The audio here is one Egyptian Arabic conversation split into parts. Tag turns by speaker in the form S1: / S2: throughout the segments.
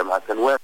S1: الجامعه تنوان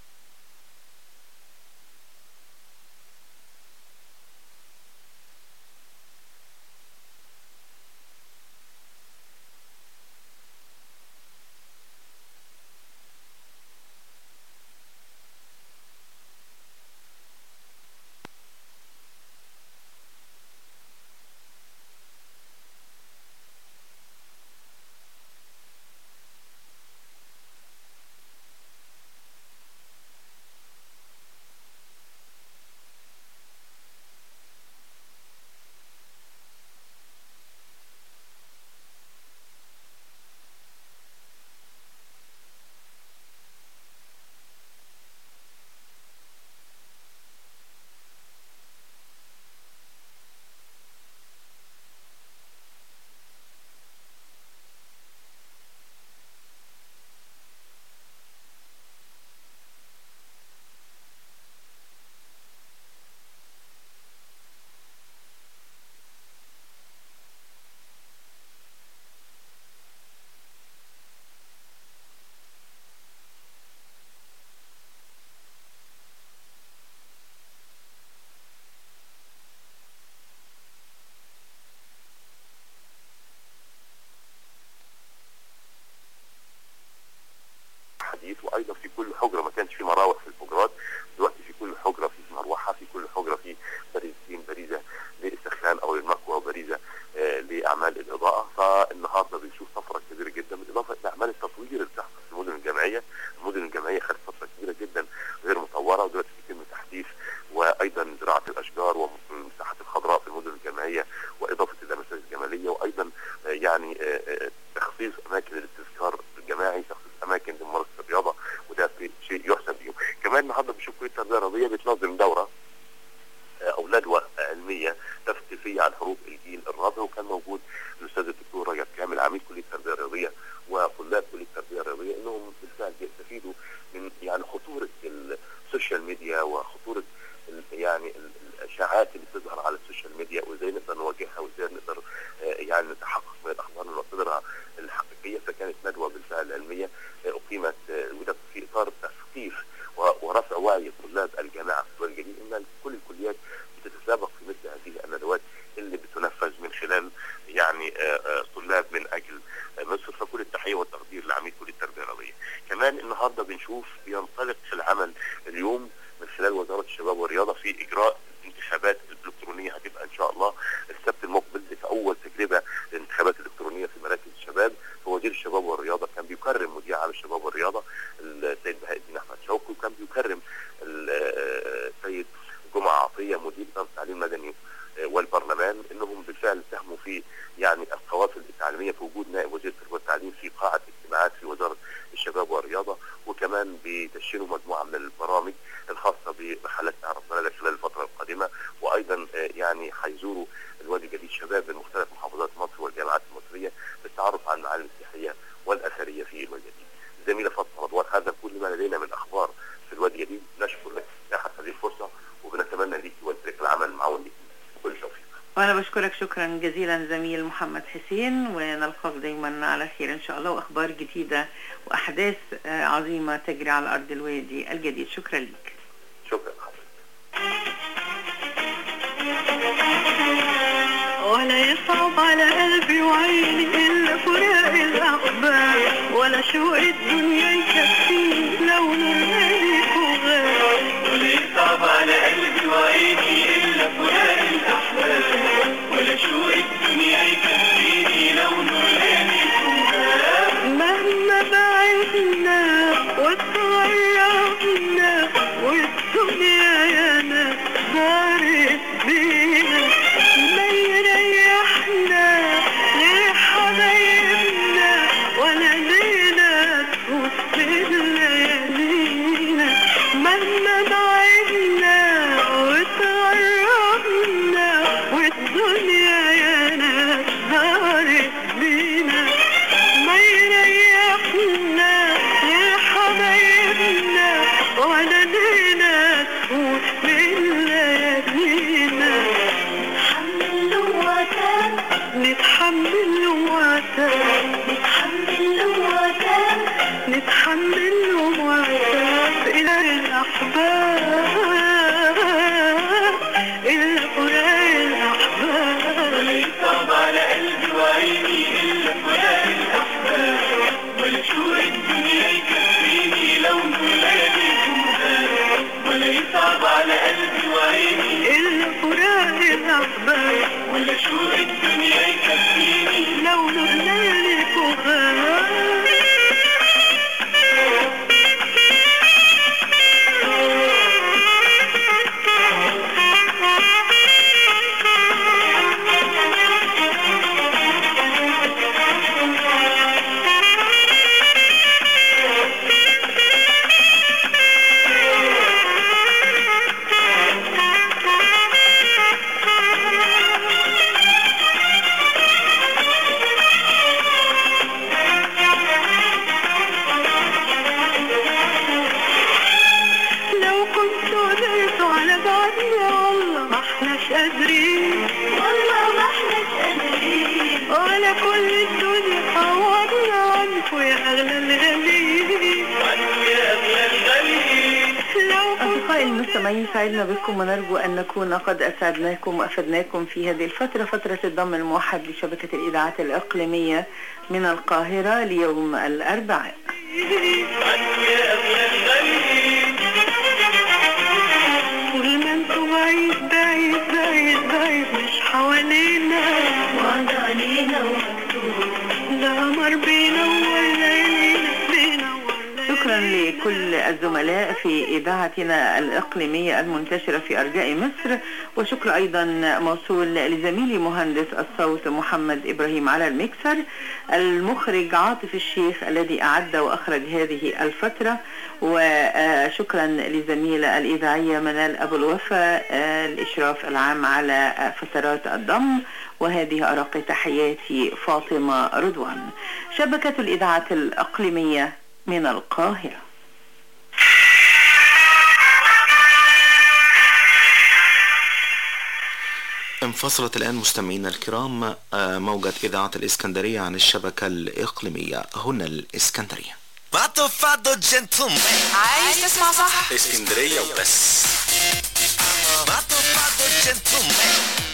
S1: حديث وايضا في كل حجره ما كانش في مراوح في الحجرات دلوقتي في كل حجره في مروحه في كل حجره في بريزتين بريزه للاستخدام او للمكوى وبريزه آه لاعمال الاضاءه فالنهارده بنشوف طفره كبيره جدا بالاضافه الى اعمال التطوير اللي بتحصل في المدن الجامعيه المدن الجامعيه خدت فتره كبيره جدا غير مطوره ودلوقتي بيتم تحديث وايضا زراعه الاشجار والمساحات الخضراء في المدن الجامعيه واضافه اللمسات الجماليه وايضا آه يعني آه آه تخصيص اماكن للاستذكار الجماعي تخصيص اماكن لممارسه الرياضه وده في شيء يحسب ليهم كمان النهارده بنشوف كليه التربيه الرياضيه بتنظم دوره آه، او ندوه علميه تثقيفيه عن حروب الجيل الرابع وكان موجود الاستاذ الدكتور رجب كامل عميد كليه التربيه الرياضيه وطلاب كليه التربيه الرياضيه انهم بالفعل بيستفيدوا من يعني خطوره السوشيال ميديا وخطوره ال- يعني ال- الاشاعات اللي بتظهر على السوشيال ميديا وازاي نقدر نواجهها وازاي نقدر آه، يعني نتحقق من الاخبار ونصدرها الحقيقيه فكانت ندوه بالفعل علميه آه، اقيمت آه، وده في اطار تثقيف و- ورفع وعي طلاب الجامعه في الوادي الجديد ان كل الكليات بتتسابق في مثل هذه الندوات اللي بتنفذ من خلال يعني آه، آه، طلاب من اجل آه، مصر فكل التحيه والتقدير لعميد كليه التربيه الرياضيه. كمان النهارده بنشوف بينطلق العمل اليوم من خلال وزاره الشباب والرياضه في اجراء انتخابات الالكترونيه هتبقى ان شاء الله السبت المقبل دي اول تجربه للانتخابات الالكترونيه في مراكز الشباب فوزير الشباب والرياضه كان بيكرم مدير عام الشباب والرياضه السيد بهاء الدين احمد شوقي وكان بيكرم ال- آه، السيد جمعه عطيه مدير اداره التعليم المدني آه، والبرلمان انهم بالفعل ساهموا في يعني القوافل التعليميه في وجود نائب وزير التربيه والتعليم في قاعه اجتماعات في وزاره الشباب والرياضه وكمان بيدشنوا مجموعه من البرامج الخاصه برحلات تعرف بلدك خلال الفتره القادمه وايضا آه، يعني هيزوروا الوادي الجديد شباب من مختلف محافظات مصر والجامعات المصريه للتعرف على المعالم السياحيه والاثريه في الوادي الجديد. زميله فاطمه رضوان هذا كل ما لدينا من اخبار في الوادي الجديد نشكر لك اتاحت هذه الفرصه وبنتمنى ليك ولفريق العمل معاون ليك كل توفيق.
S2: وأنا بشكرك شكرا جزيلا زميل محمد حسين ونلقاك دايما على خير إن شاء الله وأخبار جديدة وأحداث آه، عظيمة تجري على أرض الوادي الجديد شكرا لك
S1: شكرا حضرتك.
S3: ولا يصعب على قلبي وعيني إلا فراق الأحباب ولا شوق الدنيا يكفيني لو نرميك وغاب ولا يصعب على قلبي وعيني إلا فراق الأحباب ولا شوق الدنيا يكفيني لو نرميك وغاب مهما بعدنا وتغربنا والدنيا يا ناس دارت بينا ما يريحنا غير حبايبنا ولا لينا وسط ليالينا مهما بعدنا وتغربنا والدنيا يا ناس دارت بينا ما يريحنا غير حبايبنا ولا لينا وسط ليالينا نتحمل وتان نتحمل وتان نتحمل وتان نتحمل وتان قادرين
S4: والله ما احنا قادرين
S3: ولا كل الدنيا عوضنا عنكو يا أغلى الغاليين لو
S2: أصدقائي المستمعين سعدنا بكم ونرجو أن نكون قد أسعدناكم وأفدناكم في هذه الفترة فترة الضم الموحد لشبكة الإذاعات الإقليمية من القاهرة ليوم الأربعاء
S3: طول ما انتوا بعيد بعيد بعيد بعيد مش حوالينا
S4: وعد علينا ومكتوب
S3: ده قمر بينور ليلينا بينور
S2: شكرا لكل الزملاء في إذاعتنا الإقليمية المنتشرة في أرجاء مصر وشكر أيضا موصول لزميلي مهندس الصوت محمد إبراهيم على المكسر المخرج عاطف الشيخ الذي أعد وأخرج هذه الفترة وشكرا لزميلة الإذاعية منال أبو الوفا الإشراف العام على فترات الضم وهذه أرق تحياتي فاطمة رضوان شبكة الإذاعات الإقليمية من القاهرة
S5: انفصلت الآن مستمعينا الكرام آه، موجة إذاعة الإسكندرية عن الشبكة الإقليمية هنا الإسكندرية
S6: Vado fado gentleman
S7: عايز تسمع صح
S5: اسكندرية وبس
S6: Vado fado gentleman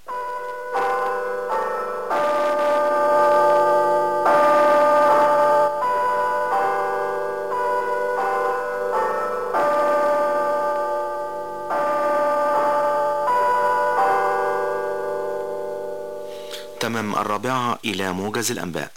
S5: تمام الرابعة إلى موجز الأنباء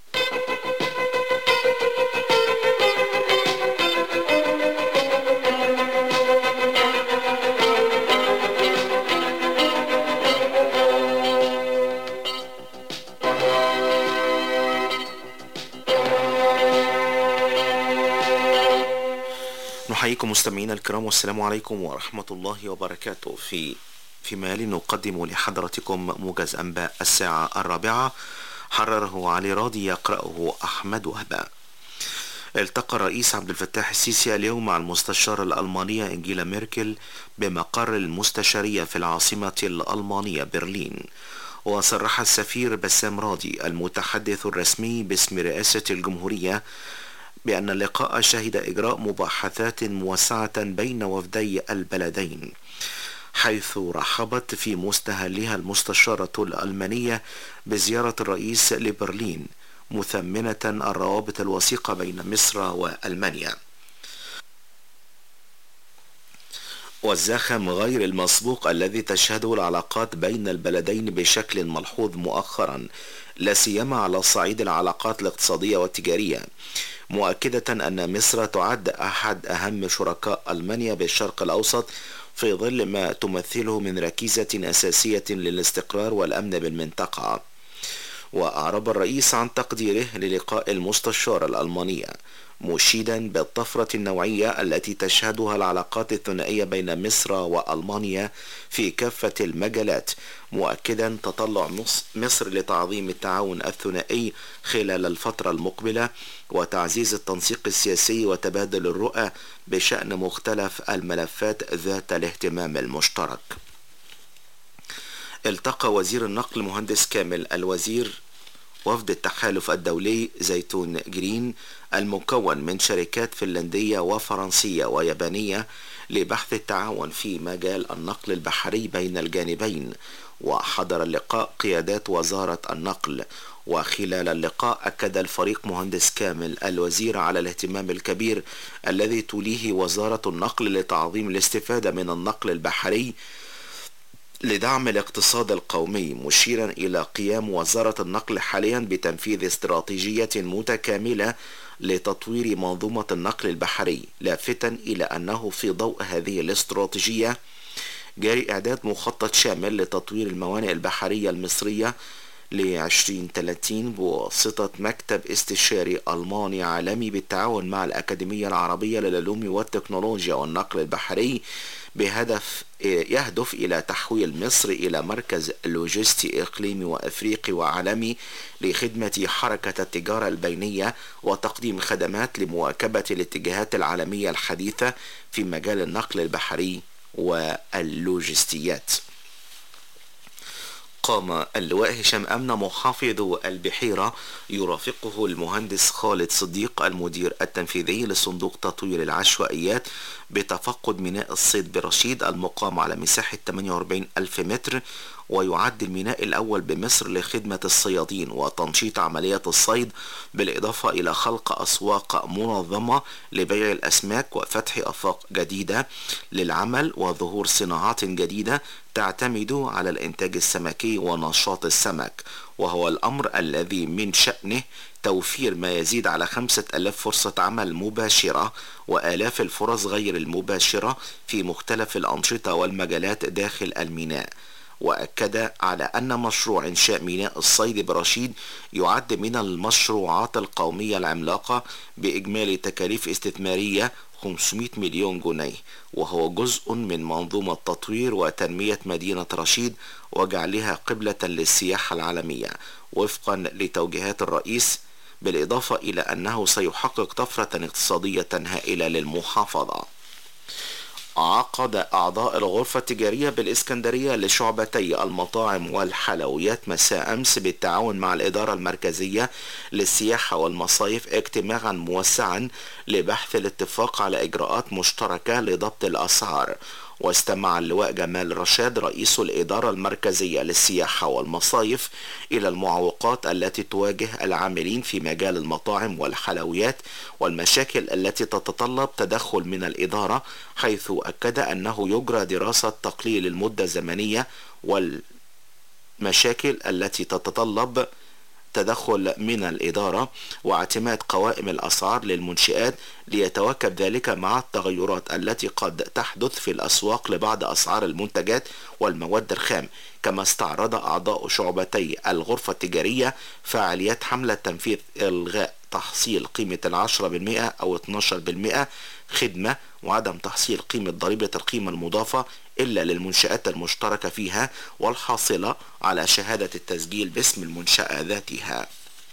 S5: نحييكم مستمعينا الكرام والسلام عليكم ورحمة الله وبركاته في في مال نقدم لحضرتكم موجز أنباء الساعة الرابعة حرره علي راضي يقرأه أحمد وهبة التقى الرئيس عبد الفتاح السيسي اليوم مع المستشارة الألمانية إنجيلا ميركل بمقر المستشارية في العاصمة الألمانية برلين وصرح السفير بسام راضي المتحدث الرسمي باسم رئاسة الجمهورية بأن اللقاء شهد إجراء مباحثات موسعة بين وفدي البلدين حيث رحبت في مستهلها المستشارة الألمانية بزيارة الرئيس لبرلين مثمنة الروابط الوثيقة بين مصر وألمانيا والزخم غير المسبوق الذي تشهده العلاقات بين البلدين بشكل ملحوظ مؤخرا لا سيما على صعيد العلاقات الاقتصادية والتجارية مؤكدة أن مصر تعد أحد أهم شركاء ألمانيا بالشرق الأوسط في ظل ما تمثله من ركيزة أساسية للاستقرار والأمن بالمنطقة وأعرب الرئيس عن تقديره للقاء المستشارة الألمانية مشيدا بالطفرة النوعية التي تشهدها العلاقات الثنائية بين مصر وألمانيا في كافة المجالات مؤكدا تطلع مص- مصر لتعظيم التعاون الثنائي خلال الفترة المقبلة وتعزيز التنسيق السياسي وتبادل الرؤى بشأن مختلف الملفات ذات الاهتمام المشترك التقى وزير النقل مهندس كامل الوزير وفد التحالف الدولي زيتون جرين المكون من شركات فنلندية وفرنسية ويابانية لبحث التعاون في مجال النقل البحري بين الجانبين وحضر اللقاء قيادات وزارة النقل وخلال اللقاء أكد الفريق مهندس كامل الوزير على الاهتمام الكبير الذي توليه وزارة النقل لتعظيم الاستفادة من النقل البحري لدعم الاقتصاد القومي مشيرا إلى قيام وزارة النقل حاليا بتنفيذ استراتيجية متكاملة لتطوير منظومة النقل البحري لافتا إلى أنه في ضوء هذه الاستراتيجية جاري إعداد مخطط شامل لتطوير الموانئ البحرية المصرية ل 2030 بواسطة مكتب استشاري ألماني عالمي بالتعاون مع الأكاديمية العربية للعلوم والتكنولوجيا والنقل البحري بهدف يهدف إلى تحويل مصر إلى مركز لوجستي إقليمي وأفريقي وعالمي لخدمة حركة التجارة البينية وتقديم خدمات لمواكبة الاتجاهات العالمية الحديثة في مجال النقل البحري واللوجستيات قام اللواء هشام أمنة محافظ البحيرة يرافقه المهندس خالد صديق المدير التنفيذي لصندوق تطوير العشوائيات بتفقد ميناء الصيد برشيد المقام على مساحة 48 ألف متر ويعد الميناء الأول بمصر لخدمة الصيادين وتنشيط عمليات الصيد بالإضافة إلى خلق أسواق منظمة لبيع الأسماك وفتح آفاق جديدة للعمل وظهور صناعات جديدة تعتمد على الإنتاج السمكي ونشاط السمك وهو الأمر الذي من شأنه توفير ما يزيد على خمسة ألاف فرصة عمل مباشرة وآلاف الفرص غير المباشرة في مختلف الأنشطة والمجالات داخل الميناء وأكد على أن مشروع إنشاء ميناء الصيد برشيد يعد من المشروعات القومية العملاقة بإجمالي تكاليف استثمارية 500 مليون جنيه وهو جزء من منظومة تطوير وتنمية مدينة رشيد وجعلها قبلة للسياحة العالمية وفقا لتوجيهات الرئيس بالإضافة إلى أنه سيحقق طفرة اقتصادية هائلة للمحافظة عقد أعضاء الغرفة التجارية بالإسكندرية لشعبتي المطاعم والحلويات مساء أمس بالتعاون مع الإدارة المركزية للسياحة والمصايف اجتماعا موسعا لبحث الاتفاق على إجراءات مشتركة لضبط الأسعار واستمع اللواء جمال رشاد رئيس الإدارة المركزية للسياحة والمصايف إلى المعوقات التي تواجه العاملين في مجال المطاعم والحلويات والمشاكل التي تتطلب تدخل من الإدارة حيث أكد أنه يجرى دراسة تقليل المدة الزمنية والمشاكل التي تتطلب تدخل من الإدارة واعتماد قوائم الأسعار للمنشآت ليتواكب ذلك مع التغيرات التي قد تحدث في الأسواق لبعض أسعار المنتجات والمواد الخام كما استعرض أعضاء شعبتي الغرفة التجارية فعاليات حملة تنفيذ إلغاء تحصيل قيمة العشرة بالمئة أو 12 بالمئة خدمة وعدم تحصيل قيمة ضريبة القيمة المضافة إلا للمنشآت المشتركة فيها والحاصلة على شهادة التسجيل باسم المنشأة ذاتها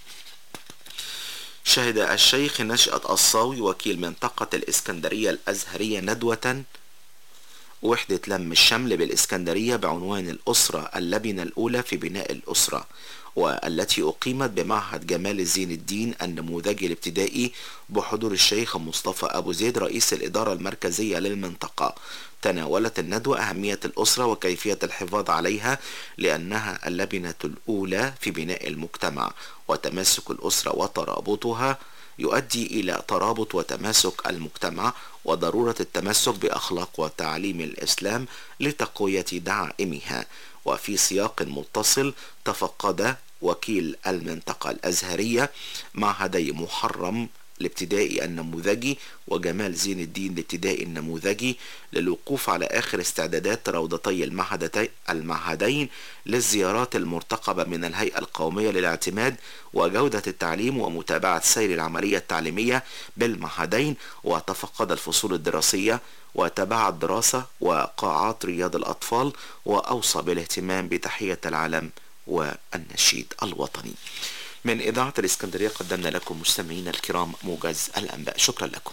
S5: شهد الشيخ نشأة الصاوي وكيل منطقة الإسكندرية الأزهرية ندوة وحدة لم الشمل بالإسكندرية بعنوان الأسرة اللبنة الأولى في بناء الأسرة والتي أقيمت بمعهد جمال الزين الدين النموذجي الابتدائي بحضور الشيخ مصطفى أبو زيد رئيس الإدارة المركزية للمنطقة تناولت الندوة أهمية الأسرة وكيفية الحفاظ عليها لأنها اللبنة الأولى في بناء المجتمع وتماسك الأسرة وترابطها يؤدي إلى ترابط وتماسك المجتمع وضرورة التمسك بأخلاق وتعليم الإسلام لتقوية دعائمها وفي سياق متصل تفقد وكيل المنطقة الأزهرية معهدي محرم الابتدائي النموذجي وجمال زين الدين الابتدائي النموذجي للوقوف على آخر استعدادات روضتي المعهدتي المعهدين للزيارات المرتقبة من الهيئة القومية للاعتماد وجودة التعليم ومتابعة سير العملية التعليمية بالمعهدين وتفقد الفصول الدراسية وتابع الدراسة وقاعات رياض الأطفال وأوصى بالاهتمام بتحية العلم والنشيد الوطني من إذاعة الإسكندرية قدمنا لكم مستمعينا الكرام موجز الأنباء شكرا لكم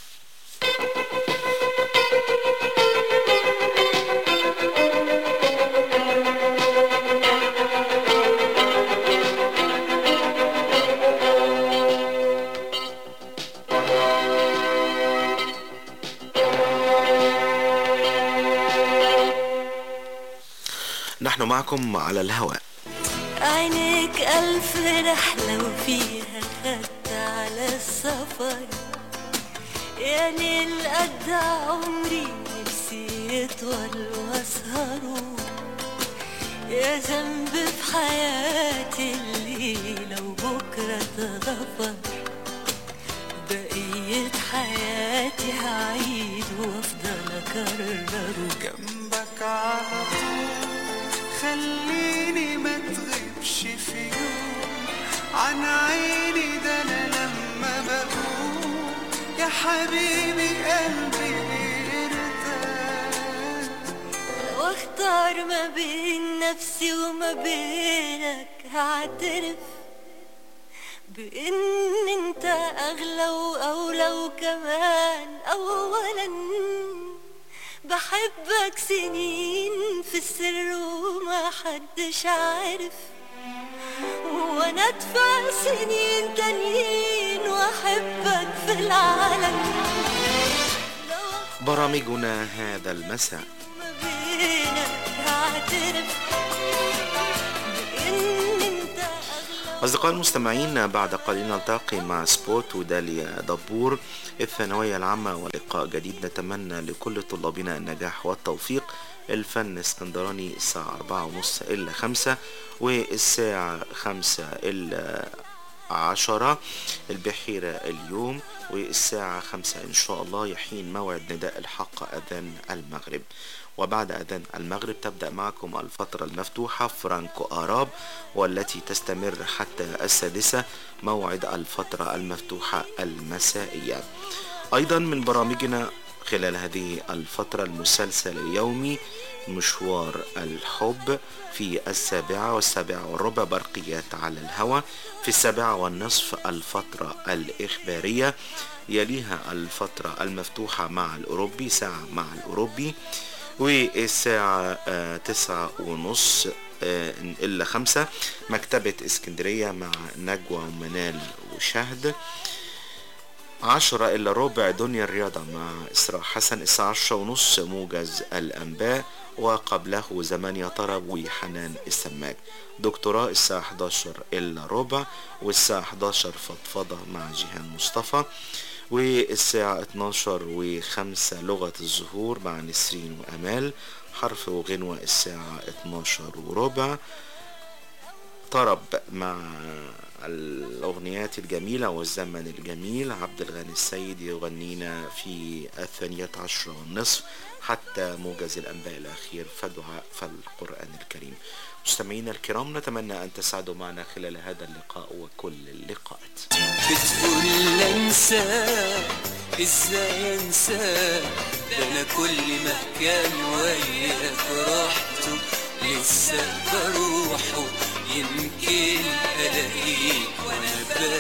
S5: نحن معكم على الهواء
S4: عينيك ألف رحلة وفيها خدت على السفر يا ليل قد عمري نفسي يطول واسهره يا ذنب في حياتي اللي لو بكرة اتغفر بقية حياتي هعيد وافضل اكرره
S8: جنبك على طول خليني ما تغيبش في يوم عن عيني ده انا لما بقوم يا حبيبي قلبي بيرتاح
S4: واختار ما بين نفسي وما بينك هعترف بان انت اغلى واولى وكمان اولا بحبك سنين في السر وما حدش عارف وانا ادفع سنين تانيين واحبك في العالم لو
S5: برامجنا هذا المساء
S4: ما بينك هعترف بان انت اغلى
S5: أصدقائي المستمعين بعد قليل نلتقي مع سبوت وداليا دبور الثانوية العامة ولقاء جديد نتمنى لكل طلابنا النجاح والتوفيق الفن اسكندراني الساعة أربعة ونص إلا خمسة والساعة خمسة إلا عشرة البحيرة اليوم والساعة خمسة إن شاء الله يحين موعد نداء الحق أذان المغرب وبعد أذان المغرب تبدأ معكم الفترة المفتوحة فرانكو آراب والتي تستمر حتى السادسة موعد الفترة المفتوحة المسائية أيضا من برامجنا خلال هذه الفترة المسلسل اليومي مشوار الحب في السابعة والسابعة والربع برقيات على الهواء في السابعة والنصف الفترة الإخبارية يليها الفترة المفتوحة مع الأوروبي ساعة مع الأوروبي والساعة آه، تسعة ونص آه، إلا خمسة مكتبة اسكندرية مع نجوى ومنال وشهد عشرة إلا ربع دنيا الرياضة مع إسراء حسن الساعة عشرة ونص موجز الأنباء وقبله زمان يا طرب وحنان السماك دكتوراه الساعة 11 إلا ربع والساعة 11 فضفضة مع جيهان مصطفى والساعة 12 وخمسة لغة الزهور مع نسرين وأمال حرف وغنوة الساعة 12 وربع طرب مع الأغنيات الجميلة والزمن الجميل عبد الغني السيد يغنينا في الثانية عشرة والنصف حتى موجز الأنباء الأخير فدعاء فالقرآن الكريم مستمعينا الكرام نتمنى أن تسعدوا معنا خلال هذا اللقاء وكل اللقاءات
S9: بتقول انساك ازاي انساك ده انا كل مكان وياك رحته لسه بروحه يمكن الاقيك وانا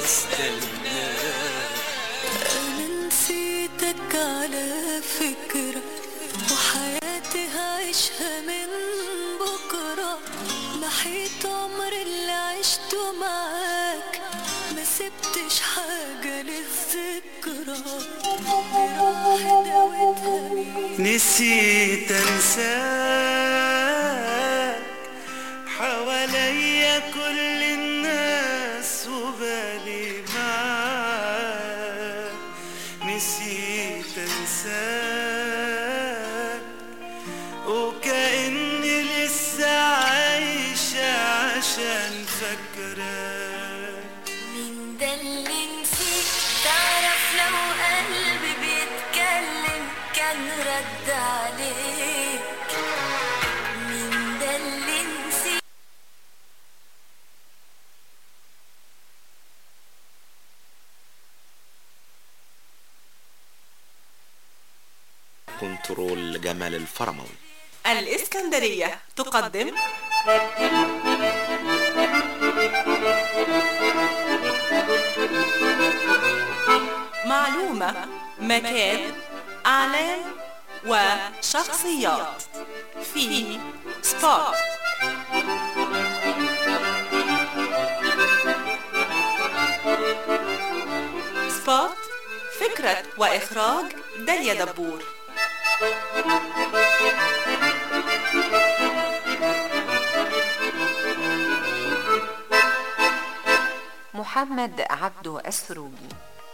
S9: بستناك
S4: انا نسيتك على فكرة وحياتي هعيشها من بكرة محيط عمر اللي عشته معاك ما سبتش حاجة للذكرى راح داوتها مين
S8: نسيت انساك حواليا كل الناس وبالي معاك نسيت انساك وكأني لسه عايشة عشان فاكراك
S4: مين ده اللي نسيت تعرف لو قلبي بيتكلم كان رد عليك مين ده اللي نسيت
S5: كنترول جمال الفرموي
S7: الإسكندرية تقدم معلومة مكان أعلام وشخصيات في سبوت سبوت فكرة وإخراج داليا دبور
S10: محمد عبده السروجي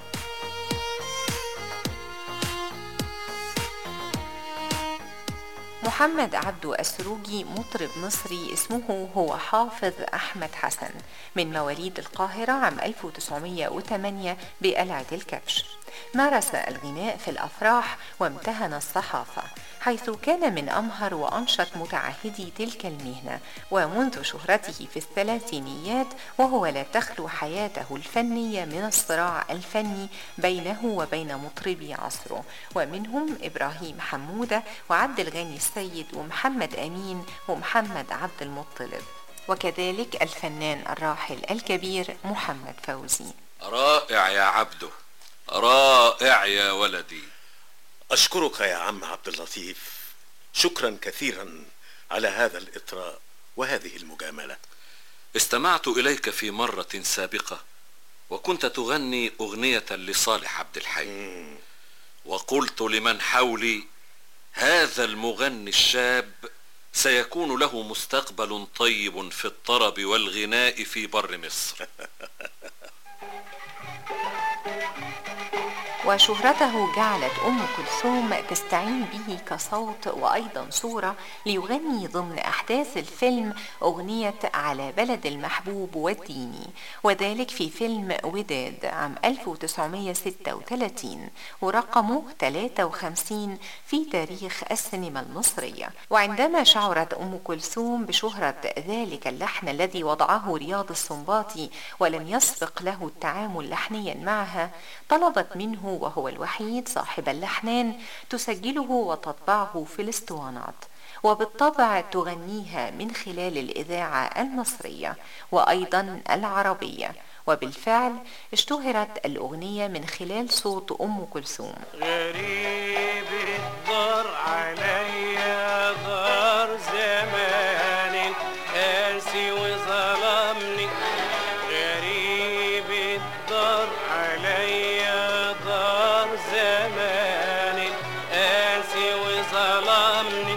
S10: محمد عبده السروجي مطرب مصري اسمه هو حافظ أحمد حسن من مواليد القاهرة عام 1908 بقلعة الكبش مارس الغناء في الأفراح وامتهن الصحافة حيث كان من أمهر وأنشط متعهدي تلك المهنة ومنذ شهرته في الثلاثينيات وهو لا تخلو حياته الفنية من الصراع الفني بينه وبين مطربي عصره ومنهم إبراهيم حمودة وعبد الغني السيد ومحمد أمين ومحمد عبد المطلب وكذلك الفنان الراحل الكبير محمد فوزي
S11: رائع يا عبده رائع يا ولدي
S12: أشكرك يا عم عبد اللطيف
S11: شكرا كثيرا على هذا الإطراء وهذه المجاملة
S12: استمعت إليك في مرة سابقة وكنت تغني أغنية لصالح عبد الحي وقلت لمن حولي هذا المغني الشاب سيكون له مستقبل طيب في الطرب والغناء في بر مصر
S10: وشهرته جعلت أم كلثوم تستعين به كصوت وأيضا صورة ليغني ضمن أحداث الفيلم أغنية على بلد المحبوب والديني وذلك في فيلم وداد عام 1936 ورقمه 53 في تاريخ السينما المصرية وعندما شعرت أم كلثوم بشهرة ذلك اللحن الذي وضعه رياض السنباطي ولم يسبق له التعامل لحنيا معها طلبت منه وهو الوحيد صاحب اللحنان تسجله وتطبعه في الاسطوانات وبالطبع تغنيها من خلال الإذاعة المصرية وأيضا العربية وبالفعل اشتهرت الأغنية من خلال صوت أم كلثوم
S8: غريب الدار عليا دار زمان قاسي وظلمني غريب الدار عليا دار زمان قاسي وظلمني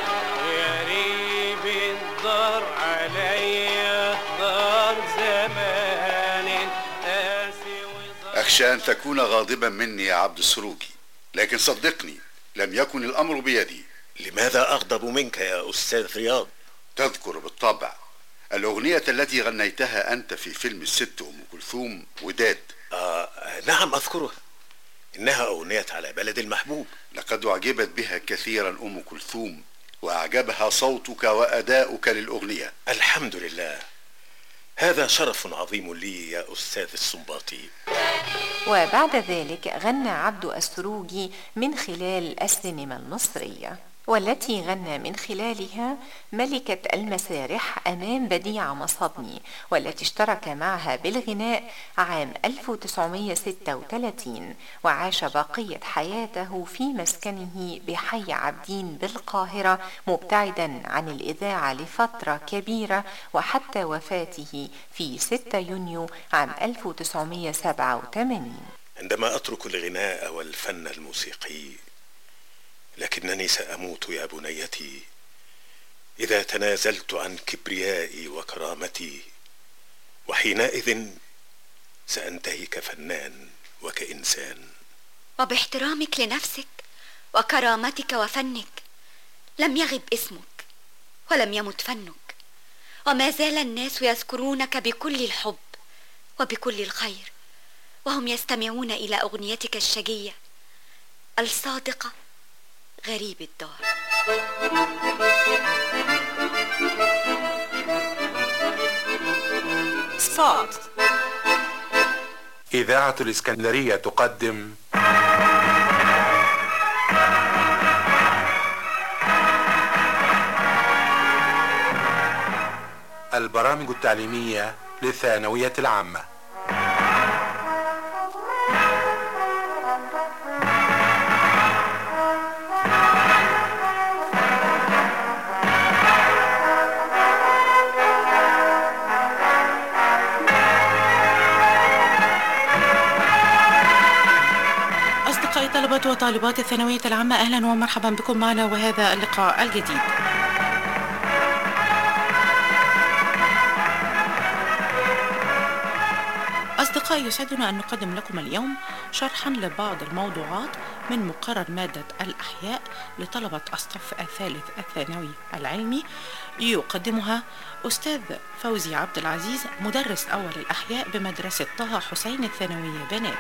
S8: غريب الدار عليا دار زمان قاسي
S13: أخشى أن تكون غاضبا مني يا عبد السروجي لكن صدقني لم يكن الأمر بيدي
S11: لماذا أغضب منك يا أستاذ رياض
S13: تذكر بالطبع الأغنية التي غنيتها أنت في فيلم الست أم كلثوم وداد
S11: آه نعم أذكرها إنها أغنية على بلد المحبوب
S13: لقد أعجبت بها كثيرا أم كلثوم وأعجبها صوتك وأداؤك للأغنية
S11: الحمد لله هذا شرف عظيم لي يا أستاذ السنباطي
S10: وبعد ذلك غنى عبد السروجي من خلال السينما المصرية والتي غنى من خلالها ملكة المسارح أمام بديعة مصبني والتي اشترك معها بالغناء عام 1936 وعاش بقية حياته في مسكنه بحي عابدين بالقاهرة مبتعدا عن الإذاعة لفترة كبيرة وحتى وفاته في 6 يونيو عام 1987
S11: عندما أترك الغناء والفن الموسيقي لكنني سأموت يا بنيتي إذا تنازلت عن كبريائي وكرامتي وحينئذ سأنتهي كفنان وكإنسان
S14: وباحترامك لنفسك وكرامتك وفنك لم يغب اسمك ولم يمت فنك وما زال الناس يذكرونك بكل الحب وبكل الخير وهم يستمعون الى اغنيتك الشجيه الصادقه غريب الدار
S7: سبوت
S15: إذاعة الإسكندرية تقدم البرامج التعليمية للثانوية العامة
S16: أصدقائي طلبة وطالبات الثانوية العامة أهلا ومرحبا بكم معنا وهذا اللقاء الجديد أصدقائي يسعدنا أن نقدم لكم اليوم شرحا لبعض الموضوعات من مقرر مادة الأحياء لطلبة الصف الثالث الثانوي العلمي يقدمها أستاذ فوزي عبد العزيز مدرس أول الأحياء بمدرسة طه حسين الثانوية بنات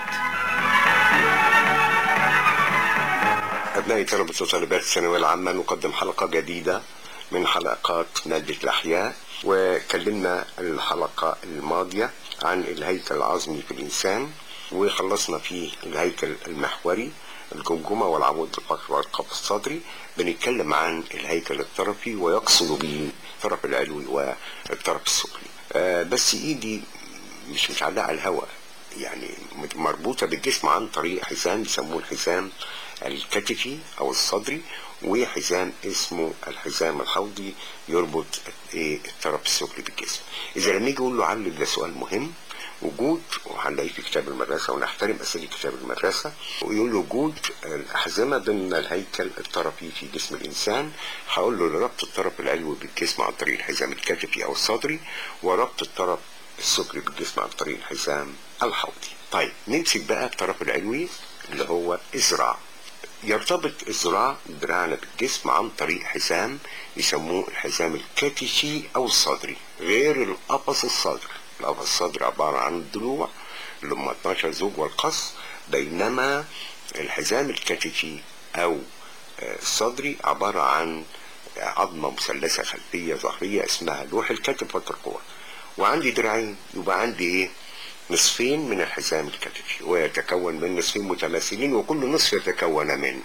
S17: أبنائي طلبة وطالبات الثانوية العامة نقدم حلقة جديدة من حلقات مادة الأحياء وكلمنا الحلقة الماضية عن الهيكل العظمي في الإنسان وخلصنا فيه الهيكل المحوري الجمجمة والعمود الفقري والقفص الصدري بنتكلم عن الهيكل الطرفي ويقصد به الطرف العلوي والطرف السفلي آه بس ايدي مش متعلقة على الهواء يعني مربوطة بالجسم عن طريق حزام بيسموه الحزام الكتفي او الصدري وحزام اسمه الحزام الحوضي يربط ايه الطرف السفلي بالجسم اذا لما يجي يقول له علل ده سؤال مهم وجود وهنلاقيه في كتاب المدرسه ونحترم اساليب كتاب المدرسه ويقول له وجود الاحزمه ضمن الهيكل الطرفي في جسم الانسان هقول له لربط الطرف العلوي بالجسم عن طريق الحزام الكتفي او الصدري وربط الطرف السفلي بالجسم عن طريق الحزام الحوضي. طيب نمسك بقى الطرف العلوي اللي هو الذراع. يرتبط الذراع دراعنا بالجسم عن طريق حزام يسموه الحزام الكتفي او الصدري غير القفص الصدري. القفص الصدري عباره عن الضلوع اللي هم 12 زوج والقص بينما الحزام الكتفي او الصدري عباره عن عظمه مثلثه خلفيه ظهريه اسمها لوح الكتف والترقوه وعندي دراعين يبقى عندي ايه نصفين من الحزام الكتفي ويتكون من نصفين متماثلين وكل نصف يتكون من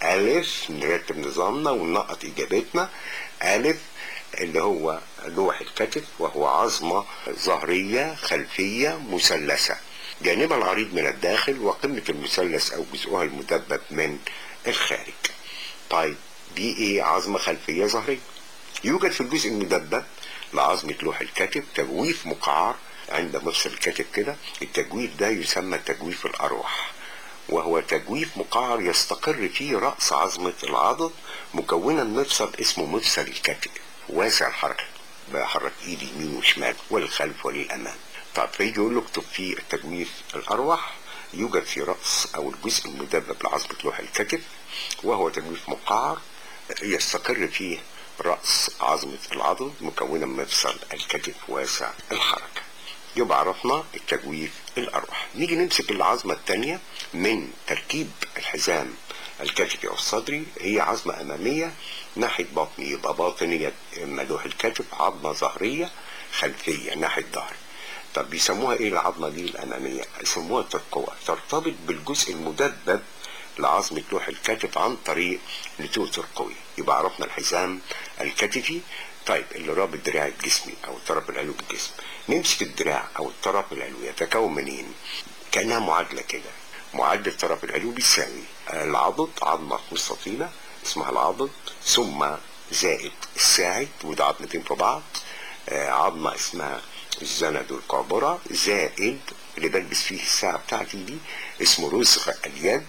S17: ألف نرتب نظامنا وننقط إجابتنا ألف اللي هو لوح الكتف وهو عظمة ظهرية خلفية مثلثة جانبها العريض من الداخل وقمة المثلث أو جزءها المدبب من الخارج طيب دي إيه عظمة خلفية ظهرية يوجد في الجزء المدبب لعظمة لوح الكتف تجويف مقعر عند مفصل الكتف كده التجويف ده يسمى تجويف الأرواح وهو تجويف مقعر يستقر فيه رأس عظمة العضد مكونا مفصل اسمه مفصل الكتف واسع الحركة بحرك ايدي يمين وشمال وللخلف وللأمام طب فيجي يقول له اكتب في التجويف الأرواح يوجد في رأس أو الجزء المدبب لعظمة لوح الكتف وهو تجويف مقعر يستقر فيه رأس عظمة العضد مكونا مفصل الكتف واسع الحركة يبقى عرفنا التجويف الأرواح نيجي نمسك العظمة الثانية من تركيب الحزام الكتفي أو الصدري هي عظمة أمامية ناحية بطني يبقى باطنية ملوح الكتف عظمة ظهرية خلفية ناحية ظهري طب بيسموها ايه العظمة دي الأمامية؟ يسموها الترقوة ترتبط بالجزء المدبب لعظمة لوح الكتف عن طريق نتوء ترقوي يبقى عرفنا الحزام الكتفي طيب اللي رابط دراع الجسمي او الطرف العلوي بالجسم نمسك الدراع او الطرف العلوي يتكون منين كانها معادله كده معادله الطرف العلوي بيساوي العضد عظمه مستطيله اسمها العضد ثم زائد الساعد وده عظمتين في بعض آه عظمه اسمها الزند والقعبره زائد اللي بلبس فيه الساعه بتاعتي دي اسمه رزغ اليد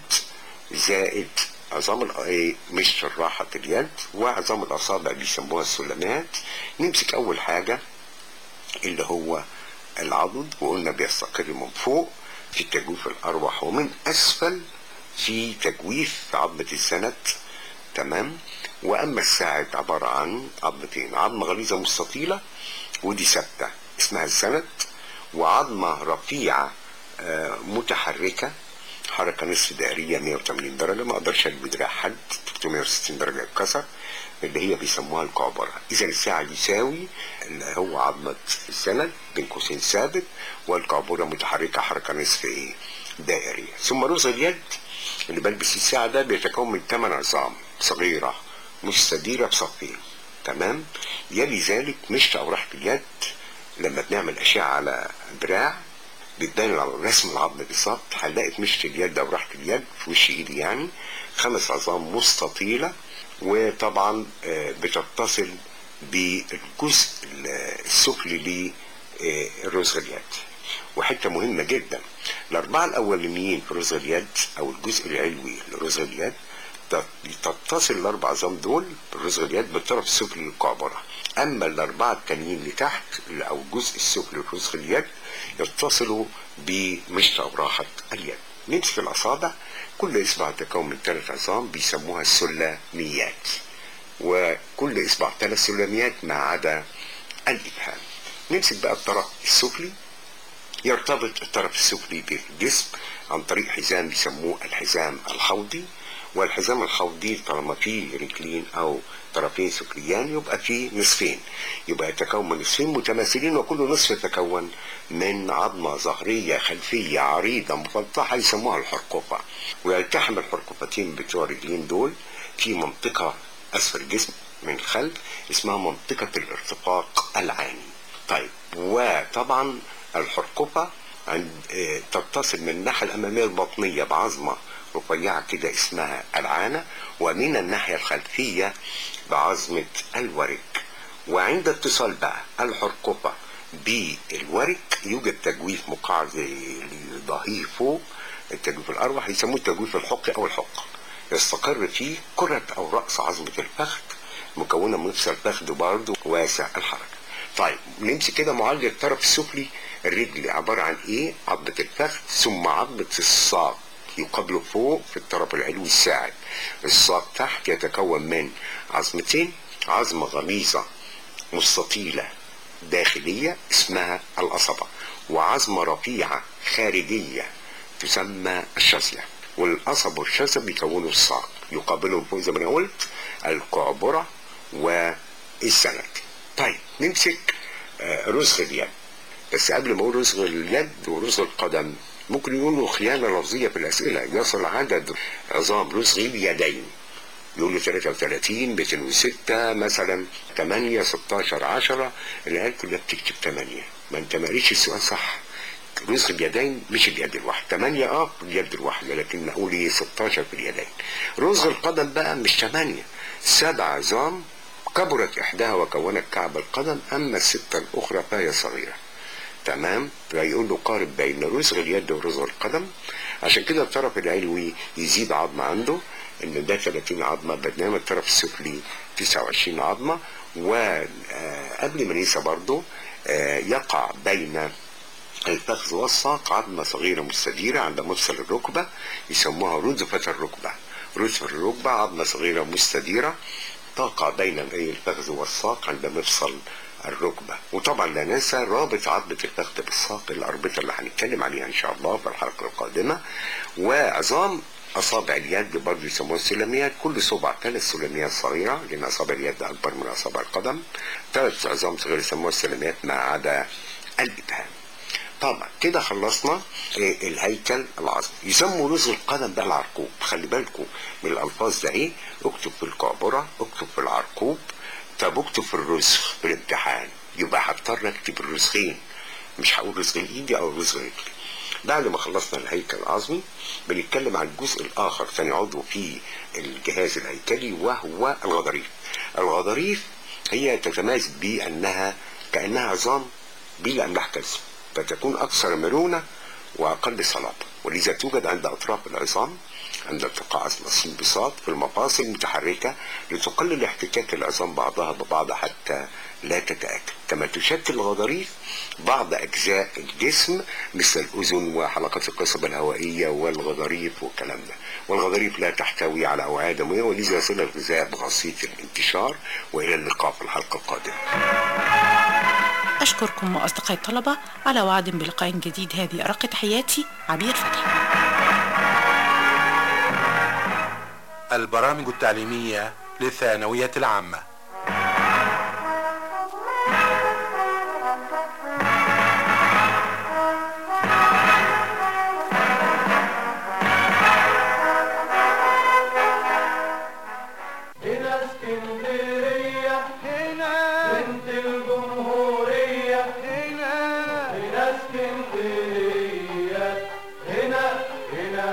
S17: زائد عظام ايه مش راحة اليد وعظام الأصابع بيسموها السلمات نمسك أول حاجة اللي هو العضد وقلنا بيستقر من فوق في تجويف الأرواح ومن أسفل في تجويف عظمة السند تمام وأما الساعد عبارة عن عظمتين عظمة غليظة مستطيلة ودي ثابتة اسمها السند وعظمة رفيعة آه متحركة حركة نصف دائرية 180 درجة ما اقدرش اجيب دراع حد 360 درجة اتكسر اللي هي بيسموها الكعبرة اذا الساعد يساوي اللي هو عظمة السند بين قوسين ثابت والكعبرة متحركة حركة نصف ايه دائرية ثم رز اليد اللي بلبس الساعة ده بيتكون من 8 عظام صغيرة مستديرة بصفين تمام يلي ذلك مشط او راحة اليد لما بنعمل اشعة على دراع بتبان على رسم العظم بالظبط هنلاقي في مشط اليد او راحه اليد في وش ايدي يعني خمس عظام مستطيله وطبعا بتتصل بالجزء السفلي لرزغ اليد وحته مهمه جدا الاربعه الاولانيين في رزغ اليد او الجزء العلوي لرزغ اليد تتصل الاربع عظام دول بالرزغ اليد بالطرف السفلي للقعبره اما الاربعه التانيين اللي تحت او الجزء السفلي لرزغ اليد يتصلوا بمشط او راحه اليد نمسك الاصابع كل اصبع تكون من ثلاث عظام بيسموها السلميات وكل اصبع ثلاث سلميات ما عدا الابهام نمسك بقى الطرف السفلي يرتبط الطرف السفلي بالجسم عن طريق حزام بيسموه الحزام الحوضي والحزام الحوضي طالما فيه رجلين او طرفين سفليان يبقى فيه نصفين يبقى يتكون من نصفين متماثلين وكل نصف يتكون من عظمة ظهرية خلفية عريضة مفتحة يسموها الحرقوفة ويلتحم الحرقوفتين بتوع الرجلين دول في منطقة أسفل الجسم من الخلف اسمها منطقة الارتفاق العاني طيب وطبعا الحرقوفة عند تتصل من الناحية الأمامية البطنية بعظمة رفيعة كده اسمها العانة ومن الناحية الخلفية بعظمة الورك وعند اتصال بقى الحرقفة بالورك يوجد تجويف مقعر زي الظهير فوق التجويف الأروح يسموه التجويف الحقي أو الحق يستقر فيه كرة أو رأس عظمة الفخذ مكونة من مفصل الفخذ برضه واسع الحركة طيب نمسك كده معالجة الطرف السفلي الرجل عبارة عن ايه عظمة الفخذ ثم عظمة الساق يقابله فوق في الطرف العلوي الساعد الساق تحت يتكون من عظمتين عظمة غليظة مستطيلة داخلية اسمها القصبة وعظمة رفيعة خارجية تسمى الشظية والقصب والشظية بيكونوا الساق يقابلهم فوق زي ما انا قلت الكعبرة والسند طيب نمسك آه، رزغ اليد بس قبل ما اقول رزغ اليد ورزغ القدم ممكن يقولوا خيانة لفظية في الأسئلة يصل عدد عظام رزغ اليدين يقولوا 33 206 مثلا 8 16 10 العيال كلها بتكتب 8 ما انت ما قريتش السؤال صح رزق اليدين مش اليد الواحدة 8 اه اليد الواحدة لكن نقول ايه 16 في اليدين رزق القدم بقى مش 8 سبع عظام كبرت احداها وكونت كعب القدم اما الستة الاخرى فهي صغيرة تمام فيقول له قارب بين رزق اليد ورزق القدم عشان كده الطرف العلوي يزيد عظمة عنده ان ده 30 عظمة بينما الطرف السفلي 29 عظمة وقبل ما ننسى برضه آه، يقع بين الفخذ والساق عظمة صغيرة مستديرة عند مفصل الركبة يسموها رزفة الركبة رزفة الركبة عظمة صغيرة مستديرة تقع بين الفخذ والساق عند مفصل الركبة وطبعا لا ننسى رابط عظمة الفخذ بالساق الأربطة اللي هنتكلم عليها إن شاء الله في الحلقة القادمة وعظام أصابع اليد برضه يسموها السلميات كل صبع ثلاث سلميات صغيرة لأن أصابع اليد أكبر من أصابع القدم ثلاث عظام صغيرة يسموها السلميات ما عدا الإبهام طبعا كده خلصنا إيه الهيكل العظمي يسموا رزق القدم ده العرقوب خلي بالكم من الالفاظ ده ايه اكتب في الكعبره اكتب في العرقوب طب اكتب في الرزق في الامتحان يبقى هضطر اكتب الرزقين مش هقول رزق الايدي او رزق رجلي بعد ما خلصنا الهيكل العظمي بنتكلم عن الجزء الاخر ثاني عضو في الجهاز الهيكلي وهو الغضاريف الغضاريف هي تتميز بانها كانها عظام بلا املاح كالسيوم فتكون أكثر مرونة وأقل صلابة ولذا توجد عند أطراف العظام عند التقاء عظم الصين بساط في المفاصل المتحركة لتقلل احتكاك العظام بعضها ببعض حتى لا تتآكل كما تشكل الغضاريف بعض أجزاء الجسم مثل الأذن وحلقات القصبة الهوائية والغضاريف والكلام ده والغضاريف لا تحتوي على أوعية دموية ولذا يصل الغذاء بخاصية الانتشار وإلى اللقاء في الحلقة القادمة
S16: أشكركم أصدقائي الطلبة على وعد بلقاء جديد هذه أرق تحياتي عبير فتحي
S15: البرامج التعليمية للثانوية العامة
S8: هنا اسكندرية هنا بنت الجمهورية هنا هنا اسكندرية هنا هنا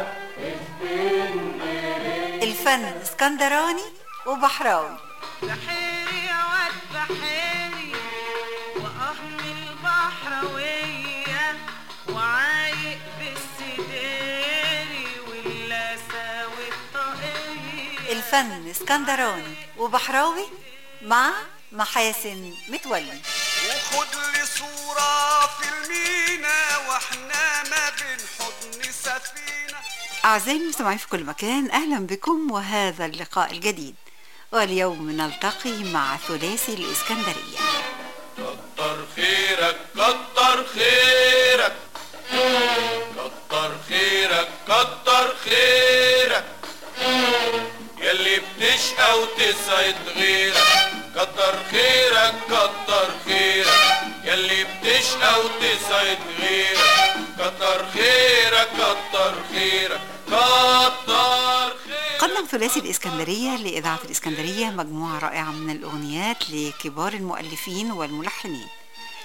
S8: اسكندرية
S18: الفن اسكندراني وبحراوي
S3: بحيري يا واد بحيري وأهم البحروية وعايق بالسديري واللاسة والطاقية
S18: الفن اسكندراني وبحراوي مع محاسن متولي
S19: وخد لي صورة في المينا واحنا ما بين حضن سفينة
S18: أعزائي المستمعين في كل مكان أهلا بكم وهذا اللقاء الجديد واليوم نلتقي مع ثلاثي الإسكندرية
S20: كتر خيرك كتر خيرك كتر خيرك كتر خيرك يلي بتشقى وتسعد غيرك كتر خيرك كتر خيرك يلي بتشقى وتسعد غيرك كتر خيرك كتر خيرك كتر
S18: قدم ثلاثي الإسكندرية لإذاعة الإسكندرية مجموعة رائعة من الأغنيات لكبار المؤلفين والملحنين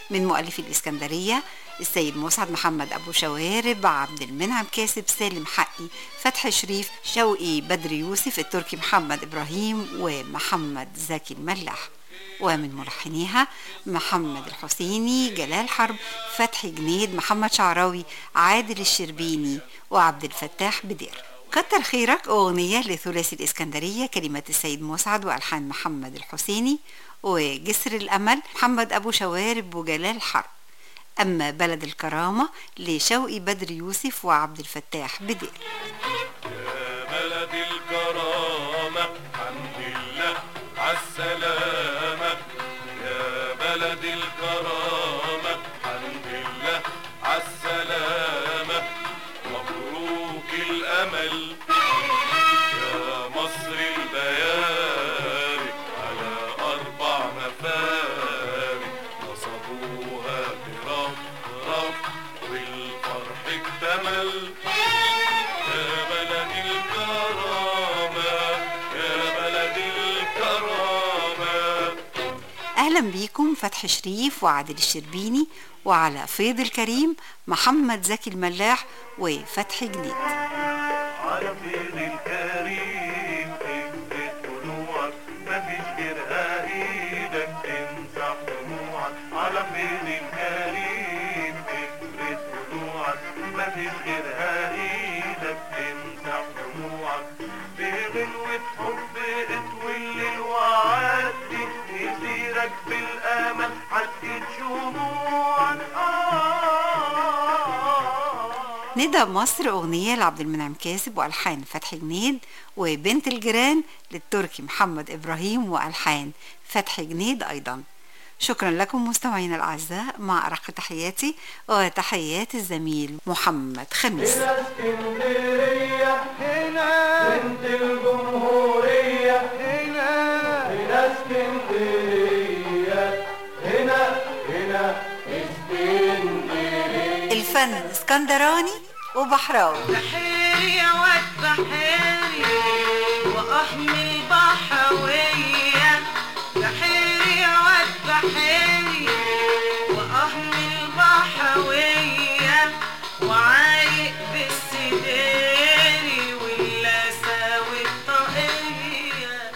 S18: من مؤلفي الإسكندرية السيد مسعد محمد أبو شوارب عبد المنعم كاسب سالم حقي فتحي شريف شوقي بدر يوسف التركي محمد إبراهيم ومحمد زكي الملاح ومن ملحنيها محمد الحسيني جلال حرب فتحي جنيد محمد شعراوي عادل الشربيني وعبد الفتاح بدير كتر خيرك أغنية لثلاثي الإسكندرية كلمات السيد مسعد وألحان محمد الحسيني وجسر الأمل محمد أبو شوارب وجلال حرب أما بلد الكرامة لشوقي بدر يوسف وعبد الفتاح بدير
S20: يا بلد الكرامة الحمد لله عالسلامة يا بلد الكرامة الحمد لله عالسلامة مبروك الأمل يا مصر البيارق على أربع مفارق نصبوها برف رف والفرح اكتمل يا بلد الكرامة يا بلد الكرامة
S18: أهلا بيكم فتحي شريف وعادل الشربيني وعلى فيض الكريم محمد زكي الملاح وفتحي جديد
S20: على فيض الكريم افرد طلوعك مفيش غيرها ايدك تمسح دموعك على فيض الكريم افرد طلوعك مفيش غيرها ايدك تمسح دموعك بغنوة حب اطوي الليل وعدي يسيرك بالامل عدت شموعك
S18: ندى مصر أغنية لعبد المنعم كاسب وألحان فتحي جنيد وبنت الجيران للتركي محمد إبراهيم وألحان فتحي جنيد أيضا شكرا لكم مستمعينا الأعزاء مع أرق تحياتي وتحيات الزميل محمد خميس
S8: هنا اسكندرية هنا بنت الجمهورية هنا هنا اسكندرية هنا هنا اسكندرية
S18: الفن اسكندراني وبحراوي
S3: بحيري يا واد بحيري واحمي البحوية بحيري يا واد بحيري واحمي البحوية وعايق بالسديري واللاسة والطاقية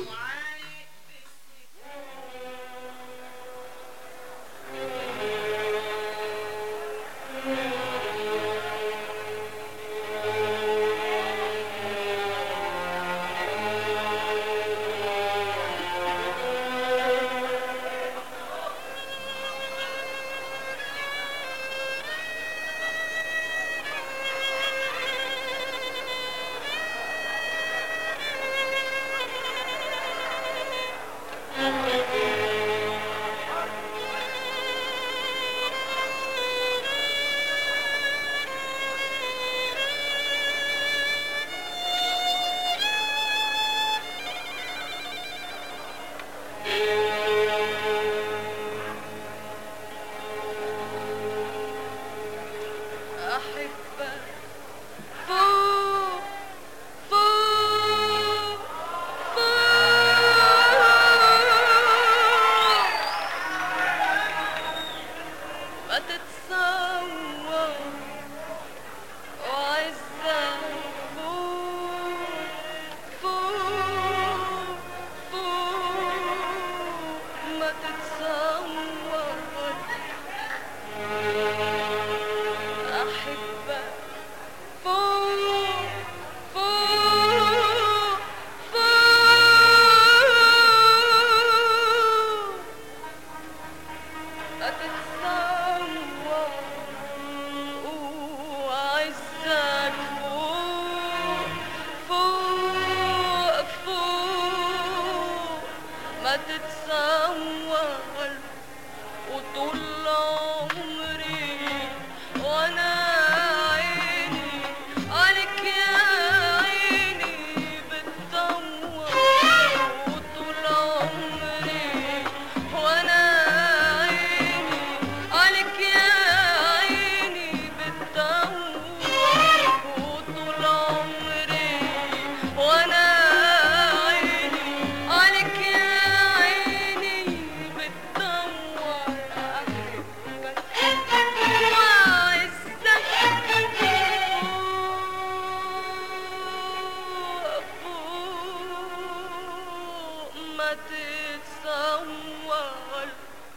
S3: أحبك فوق فوق ما تتصور